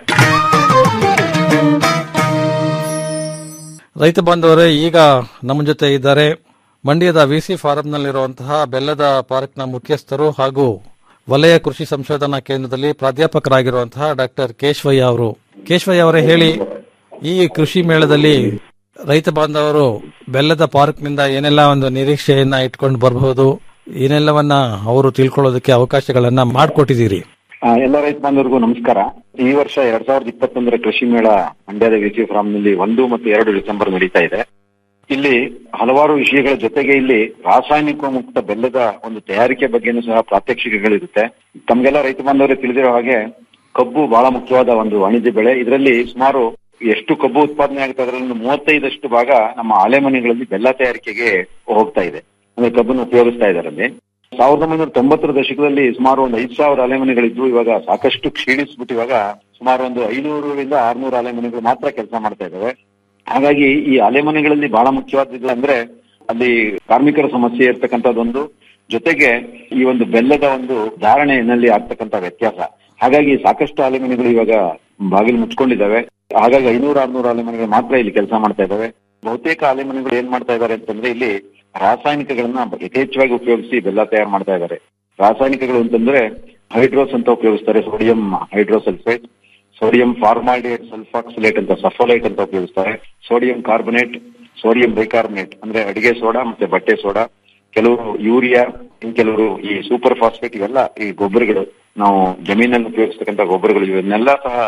ರೈತ ಬಾಂಧವರೇ ಈಗ ನಮ್ಮ ಜೊತೆ ಇದ್ದಾರೆ ಮಂಡ್ಯದ ವಿಸಿ ಫಾರಂನಲ್ಲಿರುವಂತಹ ಬೆಲ್ಲದ ಪಾರ್ಕ್ನ ಮುಖ್ಯಸ್ಥರು ಹಾಗೂ ವಲಯ ಕೃಷಿ ಸಂಶೋಧನಾ ಕೇಂದ್ರದಲ್ಲಿ ಪ್ರಾಧ್ಯಾಪಕರಾಗಿರುವಂತಹ ಡಾಕ್ಟರ್ ಕೇಶವಯ್ಯ ಅವರು ಕೇಶವಯ್ಯ ಅವರೇ ಹೇಳಿ ಈ ಕೃಷಿ ಮೇಳದಲ್ಲಿ ರೈತ ಬಾಂಧವರು ಬೆಲ್ಲದ ಪಾರ್ಕ್ನಿಂದ ಏನೆಲ್ಲ ಒಂದು ನಿರೀಕ್ಷೆಯನ್ನ ಇಟ್ಕೊಂಡು ಬರಬಹುದು ಏನೆಲ್ಲವನ್ನ ಅವರು ತಿಳ್ಕೊಳ್ಳೋದಕ್ಕೆ ಅವಕಾಶಗಳನ್ನ ಮಾಡಿಕೊಟ್ಟಿದ್ದೀರಿ ಆ, ಎಲ್ಲ ರೈತ ಬಾಂಧವರಿಗೂ ನಮಸ್ಕಾರ ಈ ವರ್ಷ ಎರಡ್ ಸಾವಿರದ ಇಪ್ಪತ್ತೊಂದರ ಕೃಷಿ ಮೇಳ ಮಂಡ್ಯದ ವಿಸಿ ನಲ್ಲಿ ಒಂದು ಮತ್ತು ಎರಡು ಡಿಸೆಂಬರ್ ನಡೀತಾ ಇದೆ ಇಲ್ಲಿ ಹಲವಾರು ವಿಷಯಗಳ ಜೊತೆಗೆ ಇಲ್ಲಿ ರಾಸಾಯನಿಕ ಮುಕ್ತ ಬೆಲ್ಲದ ಒಂದು ತಯಾರಿಕೆ ಬಗ್ಗೆನೂ ಸಹ ಪ್ರಾತ್ಯಕ್ಷಿಕೆಗಳಿರುತ್ತೆ ತಮ್ಗೆಲ್ಲ ರೈತ ಬಾಂಧವರೇ ತಿಳಿದಿರೋ ಹಾಗೆ ಕಬ್ಬು ಬಹಳ ಮುಖ್ಯವಾದ ಒಂದು ವಾಣಿಜ್ಯ ಬೆಳೆ ಇದರಲ್ಲಿ ಸುಮಾರು ಎಷ್ಟು ಕಬ್ಬು ಉತ್ಪಾದನೆ ಆಗುತ್ತೆ ಅದರಲ್ಲಿ ಒಂದು ಮೂವತ್ತೈದಷ್ಟು ಭಾಗ ನಮ್ಮ ಆಲೆಮನೆಗಳಲ್ಲಿ ಬೆಲ್ಲ ತಯಾರಿಕೆಗೆ ಹೋಗ್ತಾ ಇದೆ ಅಂದ್ರೆ ಕಬ್ಬನ್ನು ಉಪಯೋಗಿಸ್ತಾ ಇದ್ದಾರೆ ಅಲ್ಲಿ ಸಾವಿರದ ಒಂಬೈನೂರ ತೊಂಬತ್ತರ ದಶಕದಲ್ಲಿ ಸುಮಾರು ಒಂದು ಐದು ಸಾವಿರ ಅಲೆಮನೆಗಳಿದ್ವು ಇವಾಗ ಸಾಕಷ್ಟು ಕ್ಷೀಣಿಸ್ಬಿಟ್ಟು ಇವಾಗ ಸುಮಾರು ಒಂದು ಐನೂರರಿಂದ ಆರ್ನೂರು ಅಲೆಮನೆಗಳು ಮಾತ್ರ ಕೆಲಸ ಮಾಡ್ತಾ ಇದ್ದಾವೆ ಹಾಗಾಗಿ ಈ ಅಲೆಮನೆಗಳಲ್ಲಿ ಬಹಳ ಮುಖ್ಯವಾದದ್ದು ಅಂದ್ರೆ ಅಲ್ಲಿ ಕಾರ್ಮಿಕರ ಸಮಸ್ಯೆ ಇರ್ತಕ್ಕಂಥದ್ದೊಂದು ಜೊತೆಗೆ ಈ ಒಂದು ಬೆಲ್ಲದ ಒಂದು ಧಾರಣೆಯಲ್ಲಿ ಆಗ್ತಕ್ಕಂಥ ವ್ಯತ್ಯಾಸ ಹಾಗಾಗಿ ಸಾಕಷ್ಟು ಅಲೆಮನೆಗಳು ಇವಾಗ ಬಾಗಿಲು ಮುಚ್ಕೊಂಡಿದ್ದಾವೆ ಹಾಗಾಗಿ ಐನೂರು ಆರ್ನೂರು ಅಲೆಮನೆಗಳು ಮಾತ್ರ ಇಲ್ಲಿ ಕೆಲಸ ಮಾಡ್ತಾ ಇದ್ದಾವೆ ಬಹುತೇಕ ಅಲೆಮನೆಗಳು ಏನ್ ಮಾಡ್ತಾ ಇದ್ದಾರೆ ಅಂತಂದ್ರೆ ಇಲ್ಲಿ ರಾಸಾಯನಿಕಗಳನ್ನ ಯಥೇಚ್ಛವಾಗಿ ಉಪಯೋಗಿಸಿ ಬೆಲ್ಲ ತಯಾರು ಮಾಡ್ತಾ ಇದ್ದಾರೆ ರಾಸಾಯನಿಕಗಳು ಅಂತಂದ್ರೆ ಹೈಡ್ರೋಸ್ ಅಂತ ಉಪಯೋಗಿಸ್ತಾರೆ sodium hydrosulphate sodium formaldehyde sulphoxylate ಅಂತ ಸಫೋಲೈಟ್ ಅಂತ ಉಪಯೋಗಿಸ್ತಾರೆ ಸೋಡಿಯಂ ಕಾರ್ಬೊನೇಟ್ ಸೋಡಿಯಂ ಬೈಕಾರ್ಬೊನೇಟ್ ಅಂದ್ರೆ ಅಡಿಗೆ ಸೋಡಾ ಮತ್ತೆ ಬಟ್ಟೆ ಸೋಡಾ ಕೆಲವರು ಯೂರಿಯಾ ಇನ್ ಕೆಲವರು ಈ ಸೂಪರ್ ಫಾಸ್ಫೇಟ್ ಇವೆಲ್ಲ ಈ ಗೊಬ್ಬರಗಳು ನಾವು ಜಮೀನಲ್ಲಿ ಉಪಯೋಗಿಸ್ತಕ್ಕಂಥ ಗೊಬ್ಬರಗಳು ಇವನ್ನೆಲ್ಲ ಸಹ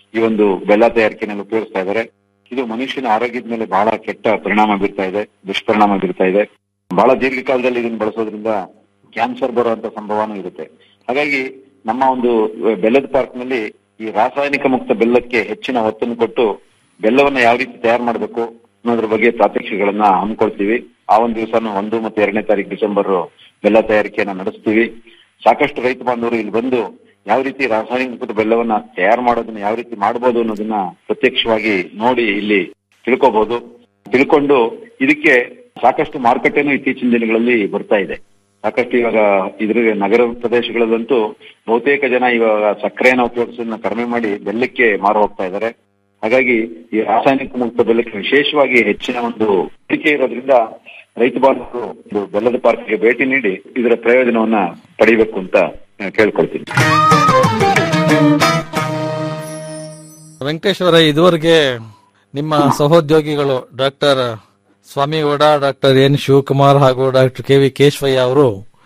ಈ ಒಂದು ಬೆಲ್ಲ ತಯಾರಿಕೆನಲ್ಲಿ ಉಪಯೋಗಿಸ್ತಾ ಇದ್ದಾರೆ ಇದು ಮನುಷ್ಯನ ಆರೋಗ್ಯದ ಮೇಲೆ ಬಹಳ ಕೆಟ್ಟ ಪರಿಣಾಮ ಬೀರ್ತಾ ಇದೆ ದುಷ್ಪರಿಣಾಮ ಬೀರ್ತಾ ಇದೆ ಬಹಳ ದೀರ್ಘಕಾಲದಲ್ಲಿ ಇದನ್ನು ಬಳಸೋದ್ರಿಂದ ಕ್ಯಾನ್ಸರ್ ಬರುವಂತ ಸಂಭವನೂ ಇರುತ್ತೆ ಹಾಗಾಗಿ ನಮ್ಮ ಒಂದು ಬೆಲ್ಲದ ಪಾರ್ಕ್ ನಲ್ಲಿ ಈ ರಾಸಾಯನಿಕ ಮುಕ್ತ ಬೆಲ್ಲಕ್ಕೆ ಹೆಚ್ಚಿನ ಒತ್ತನ್ನು ಕೊಟ್ಟು ಬೆಲ್ಲವನ್ನ ಯಾವ ರೀತಿ ತಯಾರು ಮಾಡಬೇಕು ಅನ್ನೋದ್ರ ಬಗ್ಗೆ ಪ್ರಾತ್ಯಕ್ಷಿಗಳನ್ನ ಹಮ್ಮಿಕೊಳ್ತೀವಿ ಆ ಒಂದು ದಿವಸನೂ ಒಂದು ಮತ್ತೆ ಎರಡನೇ ತಾರೀಕು ಡಿಸೆಂಬರ್ ಬೆಲ್ಲ ತಯಾರಿಕೆಯನ್ನ ನಡೆಸ್ತೀವಿ ಸಾಕಷ್ಟು ರೈತ ಬಾಂಧವರು ಇಲ್ಲಿ ಬಂದು ಯಾವ ರೀತಿ ರಾಸಾಯನಿಕ ಮುಕ್ತ ಬೆಲ್ಲವನ್ನ ತಯಾರು ಮಾಡೋದನ್ನ ಯಾವ ರೀತಿ ಮಾಡಬಹುದು ಅನ್ನೋದನ್ನ ಪ್ರತ್ಯಕ್ಷವಾಗಿ ನೋಡಿ ಇಲ್ಲಿ ತಿಳ್ಕೋಬಹುದು ತಿಳ್ಕೊಂಡು ಇದಕ್ಕೆ ಸಾಕಷ್ಟು ಮಾರುಕಟ್ಟೆನೂ ಇತ್ತೀಚಿನ ದಿನಗಳಲ್ಲಿ ಬರ್ತಾ ಇದೆ ಸಾಕಷ್ಟು ಇವಾಗ ಇದ್ರ ನಗರ ಪ್ರದೇಶಗಳಲ್ಲಂತೂ ಬಹುತೇಕ ಜನ ಇವಾಗ ಸಕ್ಕರೆಯನ್ನು ಉಪಯೋಗಿಸೋದನ್ನ ಕಡಿಮೆ ಮಾಡಿ ಬೆಲ್ಲಕ್ಕೆ ಮಾರು ಹೋಗ್ತಾ ಇದ್ದಾರೆ ಹಾಗಾಗಿ ಈ ರಾಸಾಯನಿಕ ಮುಕ್ತ ಬೆಲ್ಲಕ್ಕೆ ವಿಶೇಷವಾಗಿ ಹೆಚ್ಚಿನ ಒಂದು ಬೇಡಿಕೆ ಇರೋದ್ರಿಂದ ರೈತ ಬಾಂಧವರು ಇದು ಬೆಲ್ಲದ ಪಾರ್ಕ್ಗೆ ಭೇಟಿ ನೀಡಿ ಇದರ ಪ್ರಯೋಜನವನ್ನ ಪಡಿಬೇಕು ಅಂತ ಆ, ಕೇಳ್ಕೊಳ್ತೀನಿ ವೆಂಕಟೇಶ್ವರ ಇದುವರೆಗೆ ನಿಮ್ಮ ಸಹೋದ್ಯೋಗಿಗಳು doctor Swamigowda doctor N Shivakumar ಹಾಗೂ ಡಾಕ್ಟರ್ ಕೆ ವಿ ಕೇಶವಯ್ಯ ಅವರು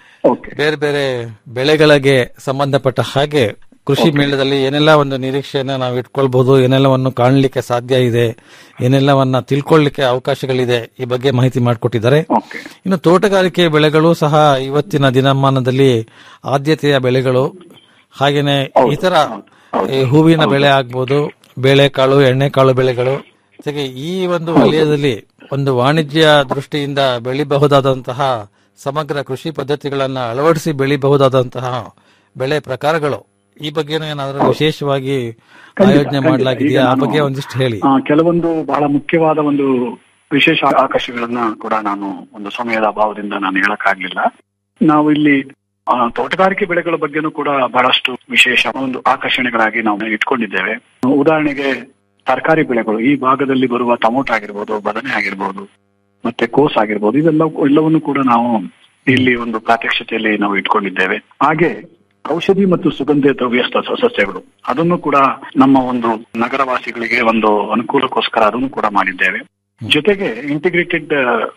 ಬೇರೆ ಬೇರೆ ಬೆಳೆಗಳಿಗೆ ಸಂಬಂಧಪಟ್ಟ ಹಾಗೆ ಕೃಷಿ ಮೇಳದಲ್ಲಿ ಏನೆಲ್ಲ ಒಂದು ನಿರೀಕ್ಷೆಯನ್ನ ನಾವು ಇಟ್ಕೊಳ್ಬಹುದು ಏನೆಲ್ಲವನ್ನು ಕಾಣಲಿಕ್ಕೆ ಸಾಧ್ಯ ಇದೆ ಏನೆಲ್ಲವನ್ನ ತಿಳ್ಕೊಳ್ಳಿಕ್ಕೆ ಅವಕಾಶಗಳಿದೆ ಈ ಬಗ್ಗೆ ಮಾಹಿತಿ ಮಾಡಿಕೊಟ್ಟಿದ್ದಾರೆ ಇನ್ನು ತೋಟಗಾರಿಕೆ ಬೆಳೆಗಳು ಸಹ ಇವತ್ತಿನ ದಿನಮಾನದಲ್ಲಿ ಆದ್ಯತೆಯ ಬೆಳೆಗಳು ಹಾಗೇನೆ ಇತರ ಈ ಹೂವಿನ ಬೆಳೆ ಆಗ್ಬೋದು ಬೇಳೆಕಾಳು ಎಣ್ಣೆಕಾಳು ಬೆಳೆಗಳು ಜೊತೆಗೆ ಈ ಒಂದು ವಲಯದಲ್ಲಿ ಒಂದು ವಾಣಿಜ್ಯ ದೃಷ್ಟಿಯಿಂದ ಬೆಳಿಬಹುದಾದಂತಹ ಸಮಗ್ರ ಕೃಷಿ ಪದ್ಧತಿಗಳನ್ನ ಅಳವಡಿಸಿ ಬೆಳಿಬಹುದಾದಂತಹ ಬೆಳೆ ಪ್ರಕಾರಗಳು ಈ ಬಗ್ಗೆನೂ ಏನಾದರೂ ವಿಶೇಷವಾಗಿ ಆಯೋಜನೆ ಮಾಡಲಾಗಿದೆಯಾ ಆ ಬಗ್ಗೆ ಒಂದಿಷ್ಟು ಹೇಳಿ ಆ, ಕೆಲವೊಂದು ಬಹಳ ಮುಖ್ಯವಾದ ಒಂದು ವಿಶೇಷ ಆಕರ್ಷಗಳನ್ನ ಕೂಡ ನಾನು ಒಂದು ಸಮಯದ ಅಭಾವದಿಂದ ನಾನು ಹೇಳಕ್ಕಾಗ್ಲಿಲ್ಲ ನಾವು ಇಲ್ಲಿ ಆ, ತೋಟಗಾರಿಕೆ ಬೆಳೆಗಳ ಬಗ್ಗೆನೂ ಕೂಡ ಬಹಳಷ್ಟು ವಿಶೇಷ ಒಂದು ಆಕರ್ಷಣೆಗಳಾಗಿ ನಾವು ಇಟ್ಕೊಂಡಿದ್ದೇವೆ ಉದಾಹರಣೆಗೆ ತರಕಾರಿ ಬೆಳೆಗಳು ಈ ಭಾಗದಲ್ಲಿ ಬರುವ ಟೊಮೊಟೊ ಆಗಿರ್ಬೋದು ಬದನೆ ಆಗಿರ್ಬೋದು ಮತ್ತೆ ಕೋಸ್ ಆಗಿರ್ಬೋದು ಇವೆಲ್ಲ ಎಲ್ಲವನ್ನು ಕೂಡ ನಾವು ಇಲ್ಲಿ ಒಂದು ಪ್ರಾತ್ಯಕ್ಷತೆಯಲ್ಲಿ ನಾವು ಇಟ್ಕೊಂಡಿದ್ದೇವೆ ಹಾಗೆ ಔಷಧಿ ಮತ್ತು ಸುಗಂಧ ದ್ರವ್ಯ ಸ- ಸಸ್ಯಗಳು ಅದನ್ನು ಕೂಡ ನಮ್ಮ ಒಂದು ನಗರವಾಸಿಗಳಿಗೆ ಒಂದು ಅನುಕೂಲಕ್ಕೋಸ್ಕರ ಅದನ್ನು ಕೂಡ ಮಾಡಿದ್ದೇವೆ ಜೊತೆಗೆ ಇಂಟಿಗ್ರೇಟೆಡ್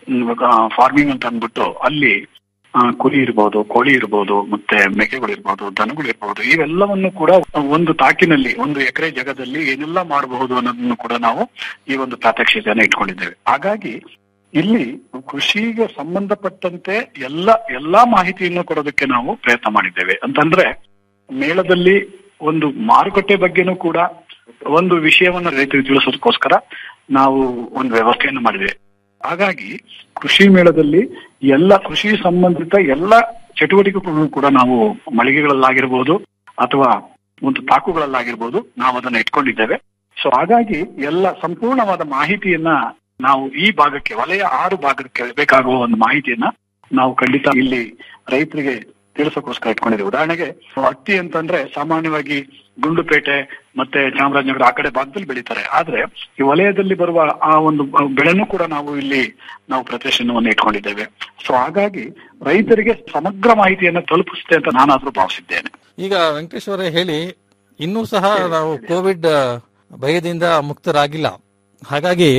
ಫಾರ್ಮಿಂಗ್ ಅಂತ ಅಂದ್ಬಿಟ್ಟು ಅಲ್ಲಿ ಆ, ಕುರಿ ಇರ್ಬೋದು ಕೋಳಿ ಇರ್ಬೋದು ಮತ್ತೆ ಮೇಕೆಗಳು ಇರ್ಬೋದು ದನಗಳು ಇರ್ಬೋದು ಇವೆಲ್ಲವನ್ನು ಕೂಡ ಒಂದು ತಾಕಿನಲ್ಲಿ ಒಂದು ಎಕರೆ ಜಾಗದಲ್ಲಿ ಏನೆಲ್ಲ ಮಾಡಬಹುದು ಅನ್ನೋದನ್ನು ಕೂಡ ನಾವು ಈ ಒಂದು ಪ್ರಾತ್ಯಕ್ಷಿತೆಯನ್ನ ಇಟ್ಕೊಂಡಿದ್ದೇವೆ ಹಾಗಾಗಿ ಇಲ್ಲಿ ಕೃಷಿಗೆ ಸಂಬಂಧಪಟ್ಟಂತೆ ಎಲ್ಲ ಎಲ್ಲಾ ಮಾಹಿತಿಯನ್ನು ಕೊಡೋದಕ್ಕೆ ನಾವು ಪ್ರಯತ್ನ ಮಾಡಿದ್ದೇವೆ ಅಂತಂದ್ರೆ ಮೇಳದಲ್ಲಿ ಒಂದು ಮಾರುಕಟ್ಟೆ ಬಗ್ಗೆನೂ ಕೂಡ ಒಂದು ವಿಷಯವನ್ನ ರೈತರಿಗೆ ತಿಳಿಸೋದಕ್ಕೋಸ್ಕರ ನಾವು ಒಂದು ವ್ಯವಸ್ಥೆಯನ್ನು ಮಾಡಿದ್ದೇವೆ ಹಾಗಾಗಿ ಕೃಷಿ ಮೇಳದಲ್ಲಿ ಎಲ್ಲ ಕೃಷಿ ಸಂಬಂಧಿತ ಎಲ್ಲ ಚಟುವಟಿಕೆಗಳು ಕೂಡ ನಾವು ಮಳಿಗೆಗಳಲ್ಲಾಗಿರ್ಬೋದು ಅಥವಾ ಒಂದು ತಾಕುಗಳಲ್ಲಾಗಿರ್ಬೋದು ನಾವು ಅದನ್ನ ಇಟ್ಕೊಂಡಿದ್ದೇವೆ ಸೊ ಹಾಗಾಗಿ ಎಲ್ಲ ಸಂಪೂರ್ಣವಾದ ಮಾಹಿತಿಯನ್ನ ನಾವು ಈ ಭಾಗಕ್ಕೆ ವಲಯ ಆರು ಭಾಗಕ್ಕೆ ಬೇಕಾಗುವ ಒಂದು ಮಾಹಿತಿಯನ್ನ ನಾವು ಖಂಡಿತ ಇಲ್ಲಿ ರೈತರಿಗೆ ತಿಳಿಸೋಕೋಸ್ಕರ ಇಟ್ಕೊಂಡಿದ್ದೇವೆ ಉದಾಹರಣೆಗೆ ಹತ್ತಿ ಅಂತಂದ್ರೆ ಸಾಮಾನ್ಯವಾಗಿ ಗುಂಡ್ಲುಪೇಟೆ ಮತ್ತೆ ಚಾಮರಾಜನಗರ ಆ ಕಡೆ ಭಾಗದಲ್ಲಿ ಬೆಳೀತಾರೆ ಆದ್ರೆ ಈ ವಲಯದಲ್ಲಿ ಬರುವ ಆ ಒಂದು ಬೆಳೆನೂ ಕೂಡ ನಾವು ಇಲ್ಲಿ ನಾವು ಪ್ರದರ್ಶನವನ್ನು ಇಟ್ಕೊಂಡಿದ್ದೇವೆ ಸೊ ಹಾಗಾಗಿ ರೈತರಿಗೆ ಸಮಗ್ರ ಮಾಹಿತಿಯನ್ನು ತಲುಪಿಸುತ್ತೆ ಅಂತ ನಾನಾದ್ರೂ ಭಾವಿಸಿದ್ದೇನೆ ಈಗ ವೆಂಕಟೇಶ್ವರ ಹೇಳಿ ಇನ್ನೂ ಸಹ ನಾವು ಕೋವಿಡ್ ಭಯದಿಂದ ಮುಕ್ತರಾಗಿಲ್ಲ ಹಾಗಾಗಿ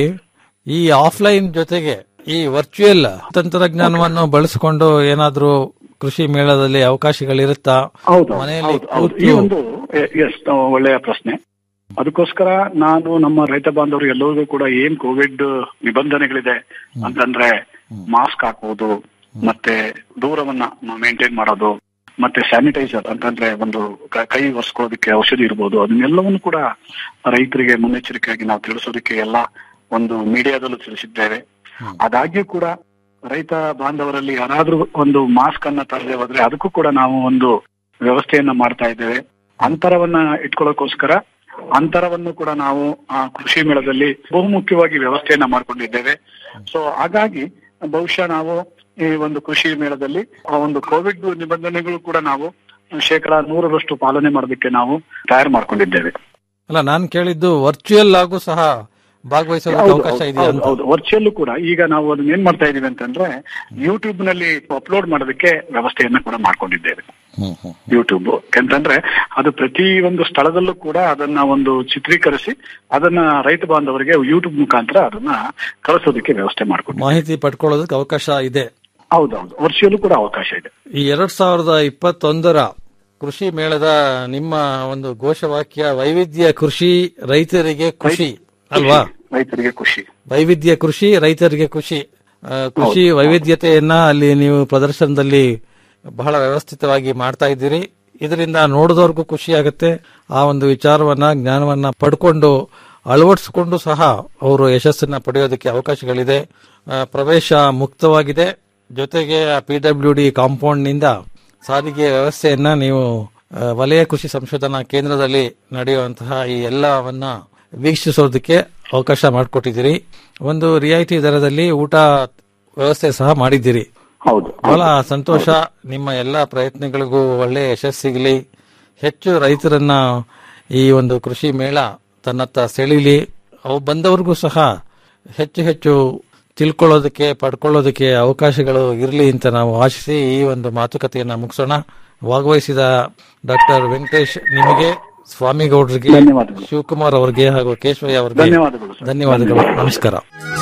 ಈ ಆಫ್ಲೈನ್ ಜೊತೆಗೆ ಈ ವರ್ಚುವಲ್ ತಂತ್ರಜ್ಞಾನವನ್ನು ಬಳಸಿಕೊಂಡು ಏನಾದ್ರೂ ಕೃಷಿ ಮೇಳದಲ್ಲಿ ಅವಕಾಶಗಳಿರುತ್ತಾ ಹೌದು ಮನೆಯಲ್ಲಿ ಹೌದು, ಹೌದು. ಈ ಕೂತು ಒಂದು ಎಸ್ ಒಳ್ಳೆಯ ಪ್ರಶ್ನೆ ಅದಕ್ಕೋಸ್ಕರ ನಾನು ನಮ್ಮ ರೈತ ಬಾಂಧವರು ಎಲ್ಲರಿಗೂ ಕೂಡ ಏನ್ ಕೋವಿಡ್ ನಿಬಂಧನೆಗಳಿದೆ ಅಂತಂದ್ರೆ ಮಾಸ್ಕ್ ಹಾಕುವುದು ಮತ್ತೆ ದೂರವನ್ನ ಮೇಂಟೈನ್ ಮಾಡೋದು ಮತ್ತೆ ಸ್ಯಾನಿಟೈಸರ್ ಅಂತಂದ್ರೆ ಒಂದು ಕ- ಕೈ ಒರೆಸ್ಕೊಳ್ಳೋದಕ್ಕೆ ಔಷಧಿ ಇರ್ಬೋದು ಅದನ್ನೆಲ್ಲವನ್ನು ಕೂಡ ರೈತರಿಗೆ ಮುನ್ನೆಚ್ಚರಿಕೆಯಾಗಿ ನಾವು ತಿಳಿಸೋದಕ್ಕೆ ಎಲ್ಲ ಒಂದು ಮೀಡಿಯಾದಲ್ಲೂ ತಿಳಿಸಿದ್ದೇವೆ ಆದಾಗ್ಯೂ ಕೂಡ ರೈತ ಬಾಂಧವರಲ್ಲಿ ಯಾರಾದ್ರೂ ಒಂದು ಮಾಸ್ಕ್ ಅನ್ನ ತರದೆ ಹೋದ್ರೆ ಅದಕ್ಕೂ ಕೂಡ ನಾವು ಒಂದು ವ್ಯವಸ್ಥೆಯನ್ನ ಮಾಡ್ತಾ ಇದ್ದೇವೆ ಅಂತರವನ್ನ ಇಟ್ಕೊಳ್ಳೋಕೋಸ್ಕರ ಅಂತರವನ್ನು ಕೂಡ ನಾವು ಆ ಕೃಷಿ ಮೇಳದಲ್ಲಿ ಬಹುಮುಖ್ಯವಾಗಿ ವ್ಯವಸ್ಥೆಯನ್ನ ಮಾಡ್ಕೊಂಡಿದ್ದೇವೆ ಸೊ ಹಾಗಾಗಿ ಬಹುಶಃ ನಾವು ಈ ಒಂದು ಕೃಷಿ ಮೇಳದಲ್ಲಿ ಆ ಒಂದು ಕೋವಿಡ್ ನಿಬಂಧನೆಗಳು ಕೂಡ ನಾವು ಶೇಕಡ ನೂರರಷ್ಟು ಪಾಲನೆ ಮಾಡೋದಕ್ಕೆ ನಾವು ತಯಾರು ಮಾಡ್ಕೊಂಡಿದ್ದೇವೆ ಅಲ್ಲ ನಾನು ಕೇಳಿದ್ದು ವರ್ಚುವಲ್ ಆಗೂ ಸಹ ಭಾಗವಹಿಸೋದಕ್ಕೆ ಹೌದು, ಅವಕಾಶ ಹೌದು, ಇದೆಯಾ ಹೌದು, ಅಂತ ಹೌದು ವರ್ಚುವಲ್ ಕೂಡ ಈಗ ನಾವು ಅದನ್ನ ಏನ್ ಮಾಡ್ತಾ ಇದೀವಿ ಅಂತಂದ್ರೆ ಯೂಟ್ಯೂಬ್ ನಲ್ಲಿ ಅಪ್ಲೋಡ್ ಮಾಡೋದಕ್ಕೆ ವ್ಯವಸ್ಥೆಯನ್ನ ಕೂಡ ಮಾಡ್ಕೊಂಡಿದ್ದೇವೆ ಯೂಟ್ಯೂಬ್ ಯಾಕಂತಂದ್ರೆ ಅದು ಪ್ರತಿ ಒಂದು ಸ್ಥಳದಲ್ಲೂ ಕೂಡ ಅದನ್ನ ಒಂದು ಚಿತ್ರೀಕರಿಸಿ ಅದನ್ನ ರೈತ ಬಾಂಧವರಿಗೆ ಯೂಟ್ಯೂಬ್ ಮುಖಾಂತರ ಅದನ್ನ ಕಳಿಸೋದಕ್ಕೆ ವ್ಯವಸ್ಥೆ ಮಾಡ್ಕೊಂಡು ಮಾಹಿತಿ ಪಡ್ಕೊಳ್ಳೋದಕ್ಕೆ ಅವಕಾಶ ಇದೆ ಹೌದೌದು ವರ್ಷಲ್ಲೂ ಕೂಡ ಅವಕಾಶ ಇದೆ ಈ ಎರಡ್ ಸಾವಿರದ ಇಪ್ಪತ್ತೊಂದರ ಕೃಷಿ ಮೇಳದ ನಿಮ್ಮ ಒಂದು ಘೋಷವಾಕ್ಯ ವೈವಿಧ್ಯ ಕೃಷಿ ರೈತರಿಗೆ ಖುಷಿ ಅಲ್ವಾ ರೈತರಿಗೆ ಖುಷಿ ವೈವಿಧ್ಯ ಕೃಷಿ ರೈತರಿಗೆ ಖುಷಿ ಆ, ಕೃಷಿ ವೈವಿಧ್ಯತೆಯನ್ನ ಅಲ್ಲಿ ನೀವು ಪ್ರದರ್ಶನದಲ್ಲಿ ಬಹಳ ವ್ಯವಸ್ಥಿತವಾಗಿ ಮಾಡ್ತಾ ಇದ್ದೀರಿ ಇದರಿಂದ ನೋಡಿದವ್ರಿಗೂ ಖುಷಿ ಆಗುತ್ತೆ ಆ ಒಂದು ವಿಚಾರವನ್ನ ಜ್ಞಾನವನ್ನ ಪಡ್ಕೊಂಡು ಅಳವಡಿಸಿಕೊಂಡು ಸಹ ಅವರು ಯಶಸ್ಸನ್ನ ಪಡೆಯೋದಕ್ಕೆ ಅವಕಾಶಗಳಿದೆ ಆ, ಪ್ರವೇಶ ಮುಕ್ತವಾಗಿದೆ ಜೊತೆಗೆ ಪಿ ಡಬ್ಲ್ಯೂ ಡಿ ಕಾಂಪೌಂಡ್ ನಿಂದ ಸಾರಿಗೆ ವ್ಯವಸ್ಥೆಯನ್ನ ನೀವು ಆ, ವಲಯ ಕೃಷಿ ಸಂಶೋಧನಾ ಕೇಂದ್ರದಲ್ಲಿ ನಡೆಯುವಂತಹ ಈ ಎಲ್ಲವನ್ನ ವೀಕ್ಷಿಸೋದಕ್ಕೆ ಅವಕಾಶ ಮಾಡಿಕೊಟ್ಟಿದ್ದೀರಿ ಒಂದು ರಿಯಾಯಿತಿ ದರದಲ್ಲಿ ಊಟ ವ್ಯವಸ್ಥೆ ಸಹ ಮಾಡಿದ್ದೀರಿ ಹೌದು ಬಹಳ ಸಂತೋಷ ನಿಮ್ಮ ಎಲ್ಲ ಪ್ರಯತ್ನಗಳಿಗೂ ಒಳ್ಳೆ ಯಶಸ್ಸಿಗಲಿ ಹೆಚ್ಚು ರೈತರನ್ನ ಈ ಒಂದು ಕೃಷಿ ಮೇಳ ತನ್ನತ್ತ ಸೆಳೀಲಿ ಅವು ಬಂದವ್ರಿಗೂ ಸಹ ಹೆಚ್ಚು ಹೆಚ್ಚು ತಿಳ್ಕೊಳ್ಳೋದಕ್ಕೆ ಪಡ್ಕೊಳ್ಳೋದಕ್ಕೆ ಅವಕಾಶಗಳು ಇರಲಿ ಅಂತ ನಾವು ಆಶಿಸಿ ಈ ಒಂದು ಮಾತುಕತೆಯನ್ನ ಮುಗಿಸೋಣ ಭಾಗವಹಿಸಿದ ಡಾಕ್ಟರ್ ವೆಂಕಟೇಶ್ ನಿಮಗೆ ಸ್ವಾಮಿಗೌಡರಿಗೆ ಧನ್ಯವಾದಗಳು. ಶಿವಕುಮಾರ್ ಅವರಿಗೆ ಹಾಗೂ ಕೇಶವಯ್ಯ ಅವರಿಗೆ ಧನ್ಯವಾದಗಳು ಸರ್. ಧನ್ಯವಾದಗಳು ನಮಸ್ಕಾರ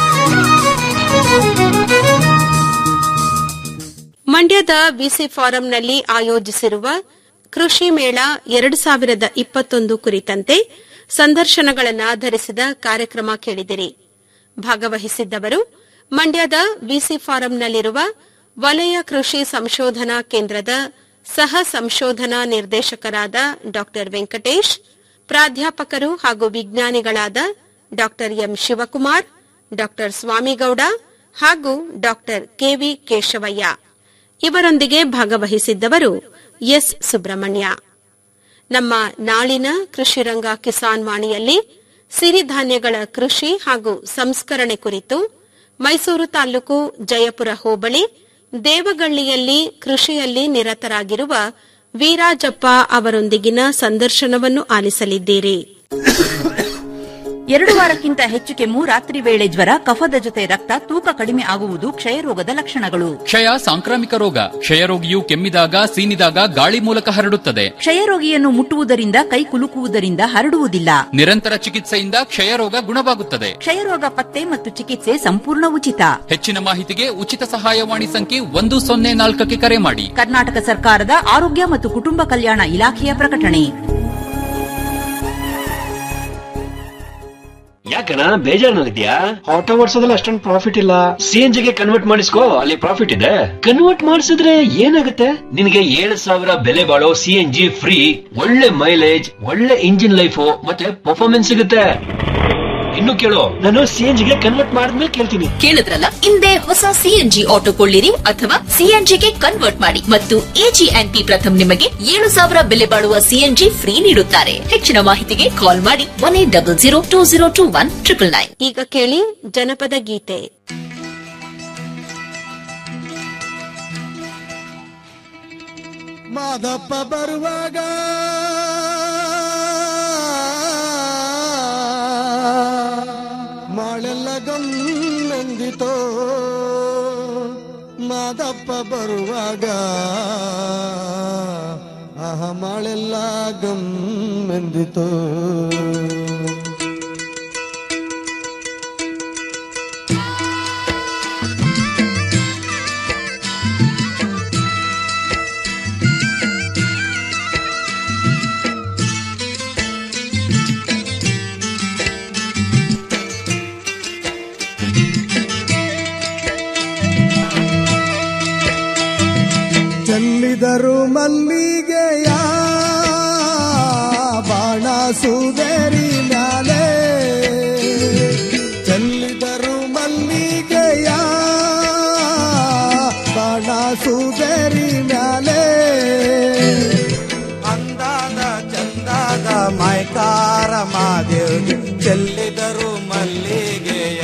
ಮಂಡ್ಯದ ಬಿಸಿ ಫಾರಂನಲ್ಲಿ ಆಯೋಜಿಸಿರುವ ಕೃಷಿ ಮೇಳ ಎರಡು ಸಾವಿರದ ಇಪ್ಪತ್ತೊಂದು ಕುರಿತಂತೆ ಸಂದರ್ಶನಗಳನ್ನಾಧರಿಸಿದ ಕಾರ್ಯಕ್ರಮ ಕೇಳಿದಿರಿ ಭಾಗವಹಿಸಿದ್ದವರು ಮಂಡ್ಯದ ಬಿಸಿ ಫಾರಂನಲ್ಲಿರುವ ವಲಯ ಕೃಷಿ ಸಂಶೋಧನಾ ಕೇಂದ್ರದ ಸಹ ಸಂಶೋಧನಾ ನಿರ್ದೇಶಕರಾದ ಡಾ ವೆಂಕಟೇಶ್ ಪ್ರಾಧ್ಯಾಪಕರು ಹಾಗೂ ವಿಜ್ಞಾನಿಗಳಾದ ಡಾ ಎಂ ಶಿವಕುಮಾರ್ ಡಾ ಸ್ವಾಮಿಗೌಡ ಹಾಗೂ ಡಾ ಕೆವಿ ಕೇಶವಯ್ಯ ಇವರೊಂದಿಗೆ ಭಾಗವಹಿಸಿದ್ದವರು ಎಸ್ ಸುಬ್ರಹ್ಮಣ್ಯ ನಮ್ಮ ನಾಳಿನ ಕೃಷಿರಂಗ ಕಿಸಾನ್ ವಾಣಿಯಲ್ಲಿ ಸಿರಿಧಾನ್ಯಗಳ ಕೃಷಿ ಹಾಗೂ ಸಂಸ್ಕರಣೆ ಕುರಿತು ಮೈಸೂರು ತಾಲೂಕು ಜಯಪುರ ಹೋಬಳಿ ದೇವಗಳ್ಳಿಯಲ್ಲಿ ಕೃಷಿಯಲ್ಲಿ ನಿರತರಾಗಿರುವ ವೀರಾಜಪ್ಪ ಅವರೊಂದಿಗಿನ ಸಂದರ್ಶನವನ್ನು ಆಲಿಸಲಿದ್ದೀರಿ ಎರಡು ವಾರಕ್ಕಿಂತ ಹೆಚ್ಚು ಕೆಮ್ಮು ರಾತ್ರಿ ವೇಳೆ ಜ್ವರ ಕಫದ ಜೊತೆ ರಕ್ತ ತೂಕ ಕಡಿಮೆ ಆಗುವುದು ಕ್ಷಯರೋಗದ ಲಕ್ಷಣಗಳು ಕ್ಷಯ ಸಾಂಕ್ರಾಮಿಕ ರೋಗ ಕ್ಷಯರೋಗಿಯು ಕೆಮ್ಮಿದಾಗ ಸೀನಿದಾಗ ಗಾಳಿ ಮೂಲಕ ಹರಡುತ್ತದೆ ಕ್ಷಯರೋಗಿಯನ್ನು ಮುಟ್ಟುವುದರಿಂದ ಕೈ ಕುಲುಕುವುದರಿಂದ ಹರಡುವುದಿಲ್ಲ ನಿರಂತರ ಚಿಕಿತ್ಸೆಯಿಂದ ಕ್ಷಯರೋಗ ಗುಣವಾಗುತ್ತದೆ ಕ್ಷಯರೋಗ ಪತ್ತೆ ಮತ್ತು ಚಿಕಿತ್ಸೆ ಸಂಪೂರ್ಣ ಉಚಿತ ಹೆಚ್ಚಿನ ಮಾಹಿತಿಗೆ ಉಚಿತ ಸಹಾಯವಾಣಿ ಸಂಖ್ಯೆ ಒಂದು ಸೊನ್ನೆ ನಾಲ್ಕಕ್ಕೆ ಕರೆ ಮಾಡಿ ಕರ್ನಾಟಕ ಸರ್ಕಾರದ ಆರೋಗ್ಯ ಮತ್ತು ಕುಟುಂಬ ಕಲ್ಯಾಣ ಇಲಾಖೆಯ ಪ್ರಕಟಣೆ ಯಾಕಣ ಬೇಜಾರಿನಲ್ಲಿದ್ಯಾ ಆಟೋ ಓಡಿಸೋದ್ರಲ್ಲಿ ಅಷ್ಟೊಂದು ಪ್ರಾಫಿಟ್ ಇಲ್ಲ ಸಿ ಎನ್ ಜಿಗೆ ಕನ್ವರ್ಟ್ ಮಾಡಿಸ್ಕೋ ಅಲ್ಲಿ ಪ್ರಾಫಿಟ್ ಇದೆ ಕನ್ವರ್ಟ್ ಮಾಡಿಸಿದ್ರೆ ಏನಾಗುತ್ತೆ ನಿನಗೆ ಏಳು ಸಾವಿರ ಬೆಲೆ ಬಾಳೋ ಸಿ ಎನ್ ಜಿ ಫ್ರೀ ಒಳ್ಳೆ ಮೈಲೇಜ್ ಒಳ್ಳೆ ಇಂಜಿನ್ ಲೈಫ್ ಮತ್ತೆ ಪರ್ಫಾರ್ಮೆನ್ಸ್ ಸಿಗುತ್ತೆ ಇನ್ನು ಕೇಳು ನಾನು ಸಿ ಎನ್ ಜಿಗೆ ಕನ್ವರ್ಟ್ ಮಾಡಿದ್ಮೇಲೆ ಕೇಳ್ತೀನಿ ಕೇಳಿದ್ರಲ್ಲ ಹಿಂದೆ ಹೊಸ ಸಿಎನ್ಜಿ ಆಟೋ ಕೊಳ್ಳಿರಿ ಅಥವಾ ಸಿಎನ್ಜಿಗೆ ಕನ್ವರ್ಟ್ ಮಾಡಿ ಮತ್ತು ಎಜಿಎನ್ಪಿ ಪ್ರಥಮ್ ನಿಮಗೆ ಏಳು ಸಾವಿರ ಬೆಲೆ ಬಾಳುವ ಸಿಎನ್ಜಿ ಫ್ರೀ ನೀಡುತ್ತಾರೆ ಹೆಚ್ಚಿನ ಮಾಹಿತಿಗೆ ಕಾಲ್ ಮಾಡಿ one eight double zero two zero two one triple nine ಈಗ ಕೇಳಿ ಜನಪದ ಗೀತೆ ಮಾದಪ್ಪ ಬರುವಾಗ ಮಾಳೆಲ್ಲ ಗಮ್ಮೆಂದಿತೋ ಮಾದಪ್ಪ ಬರುವಾಗ ಆಹ ಮಾಳೆಲ್ಲ ಗಮ್ಮೆಂದಿತೋ ಚೆಲ್ಲಿದರು ಮಲ್ಲಿಗೆಯ ಬಾಣ ಸುದರಿ ಮ್ಯಾಲೆ ಚೆಲ್ಲಿದರು ಮಲ್ಲಿಗೆಯ ಬಾಣ ಸುದರಿ ಮ್ಯಾಲೆ ಅಂದಾದ ಚಂದಾದ ಮೈಕಾರ ಮಾದೇವ್ಗೆ ಚೆಲ್ಲಿದರು ಮಲ್ಲಿಗೆಯ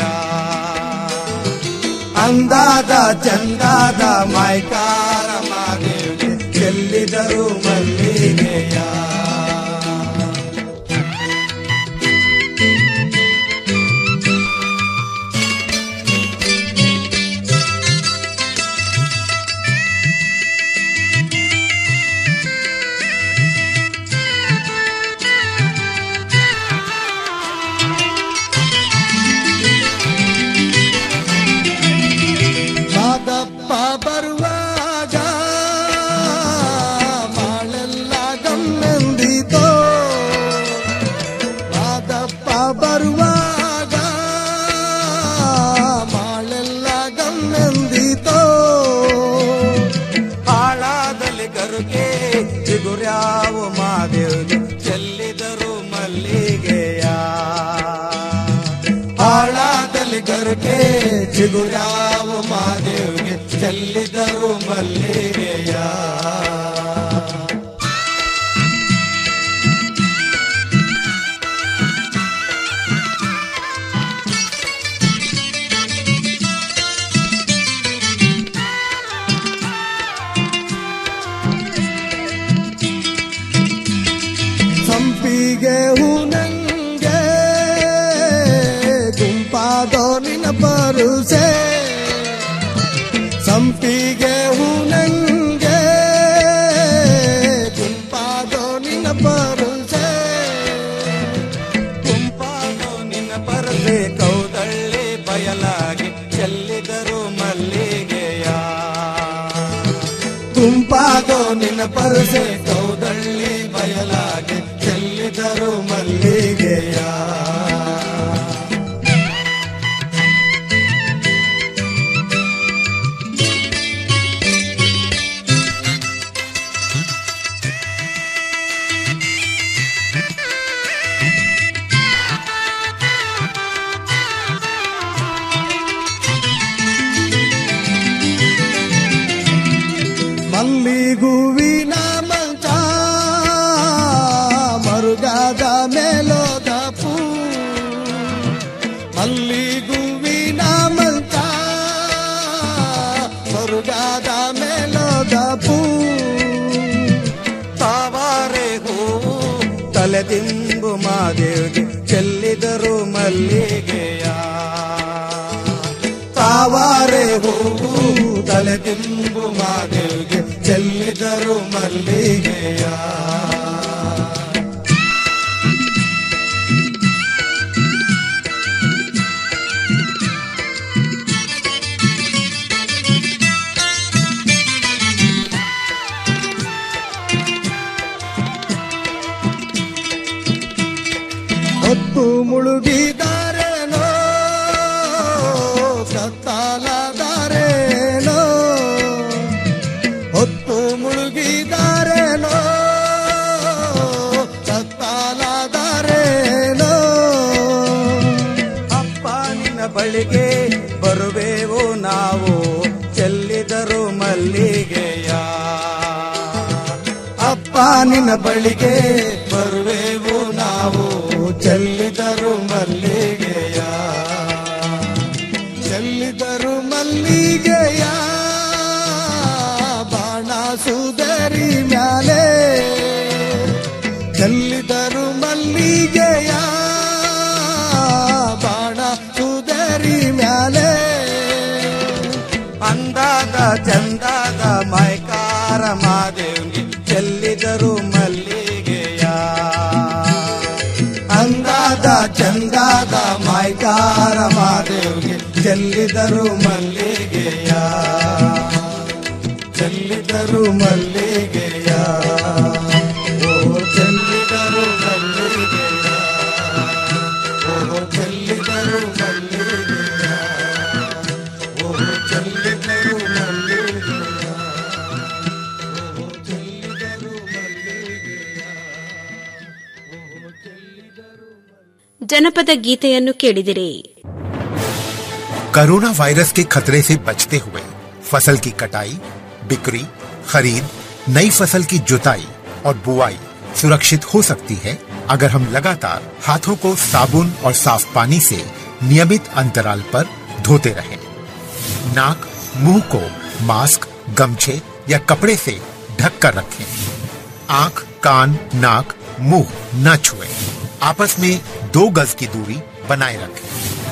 ಅಂದಾದ ಚಂದಾದ ಮೈಕಾರ ಮಾದೇವ್ಗೆ ಚೆಲ್ಲಿದರು ಮಲ್ಲಿಗೆಯ ಮಾದಪ್ಪ ಬರುವಾಗ ಮಾಳೆಲ್ಲ ಚಿಗುರಾವು ಮಾದೇವ್ಗೆ ಚೆಲ್ಲಿದರು ಮಲ್ಲಿಗೆಯ ಸಂಪಿಗೆ ಹೂನಂಗೆ ಗುಂಪಾದೋ ನಿನ ಪರುಸೆ ಸಂಪಿಗೆ ಹೂನಂಗೆ ಗುಂಪಾದೋ ನಿನ ಪರುಸೆ ಗುಂಪಾದೋ ನಿನ್ನ ಪರದೆ ಕೌದಳ್ಳಿ ಬಯಲಾಗಿ ಚೆಲ್ಲಿದರು ಮಲ್ಲಿಗೆಯ ಗುಂಪಾದೋ ನಿನ್ನ ಪರಸೆ ಕೌದಳ್ಳಿ ಬಯಲಾಗಿ ಚೆಲ್ಲಿದರು ಮಲ್ಲಿಗೆಯ ಮಲ್ಲಿಗೂವಿನ ಮಂಚ ಮರುಗಾದ ಮೇಲೋದ ಪೂ ಮಲ್ಲಿಗೂವಿನ ಮಂಚ ಮರುಗಾದ ಮೇಲೋದ ಪೂ ತಾವಾರೆ ಹೂವು ತಲೆದಿಂಬು ಮಾದೇವಿಗೆ ಚೆಲ್ಲಿದರು ಮಲ್ಲಿಗೆಯ ತಾವಾರೆ ಹೂವು ತಲೆದಿಂಬು ಮಾದೇವಿಗೆ ಚೆಲ್ಲಿದರು ಮಲ್ಲಿಗೆಯ ಹೊತ್ತು ಮುಳುಗಿದಾರೇನೋ ಕತ್ತಾಲದಾರೇನೋ ಹೊತ್ತು ಮುಳುಗಿದಾರೇನೋ ಕತ್ತಾಲದಾರೇನೋ ಅಪ್ಪ ನಿನ್ನ ಬಳಿಗೆ ಬರುವೆವು ನಾವು ಚೆಲ್ಲಿದರು ಮಲ್ಲಿಗೆಯ ಅಪ್ಪ ನಿನ್ನ ಬಳಿಗೆ ಬರುವೆವು ನಾವು ಚೆಲ್ಲಿದರು ಮಲ್ಲಿಗೆಯ ಚೆಲ್ಲಿದರು ಮಲ್ಲಿಗೆಯ ಬಾಣ ಸುದರಿ ಮ್ಯಾಲೆ ಚೆಲ್ಲಿದರು ಮಲ್ಲಿಗೆಯ ಬಾಣ ಸುದರಿ ಮ್ಯಾಲೆ ಅಂದಾದ ಚಂದಾದ ಮೈಕಾರ ಮಾದೇವ್ಗೆ ಚೆಲ್ಲಿದರು ಮಲ್ಲಿಗೆಯ ಅಂದಾದ ಚಂದಾದ ಮೈಕಾರ ಮಾದೇವ್ಗೆ ಚೆಲ್ಲಿದರು ಮಲ್ಲಿಗೆಯ ಚೆಲ್ಲಿದರು ಮಲ್ಲಿಗೆಯ ಓ ಚೆಲ್ಲಿದರು ಮಲ್ಲಿಗೆಯ ಓ ಚೆಲ್ಲಿದರು ಮಲ್ಲಿಗೆಯ ಓ ಚೆಲ್ಲಿದರು ಮಲ್ಲಿಗೆಯ ಓ ಚೆಲ್ಲಿದರು ಜನಪದ ಗೀತೆಯನ್ನು ಕೇಳಿದಿರಿ कोरोना वायरस के खतरे से बचते हुए फसल की कटाई बिक्री खरीद नई फसल की जुताई और बुआई सुरक्षित हो सकती है अगर हम लगातार हाथों को साबुन और साफ पानी से नियमित अंतराल पर धोते रहें। नाक मुंह को मास्क गमछे या कपड़े से ढक कर रखें आंख कान नाक मुंह न छुएं। आपस में दो गज की दूरी बनाए रखें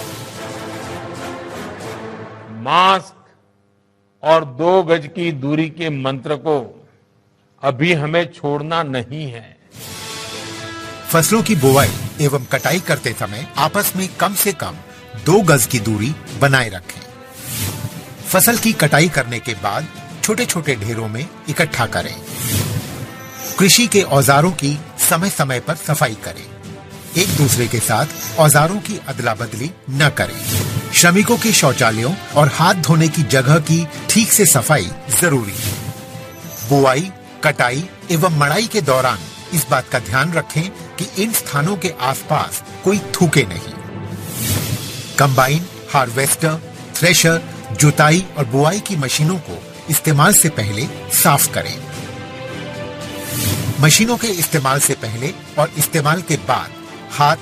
मास्क और दो गज की दूरी के मंत्र को अभी हमें छोड़ना नहीं है फसलों की बुवाई एवं कटाई करते समय आपस में कम से कम दो गज की दूरी बनाए रखें फसल की कटाई करने के बाद छोटे छोटे ढेरों में इकट्ठा करें कृषि के औजारों की समय समय पर सफाई करें एक दूसरे के साथ औजारों की अदला बदली न करें श्रमिकों के शौचालयों और हाथ धोने की जगह की ठीक से सफाई जरूरी है बुआई कटाई एवं मड़ाई के दौरान इस बात का ध्यान रखें कि इन स्थानों के आसपास कोई थूके नहीं कंबाइन हार्वेस्टर थ्रेशर जुताई और बुआई की मशीनों को इस्तेमाल से पहले साफ करें मशीनों के इस्तेमाल से पहले और इस्तेमाल के बाद हाथ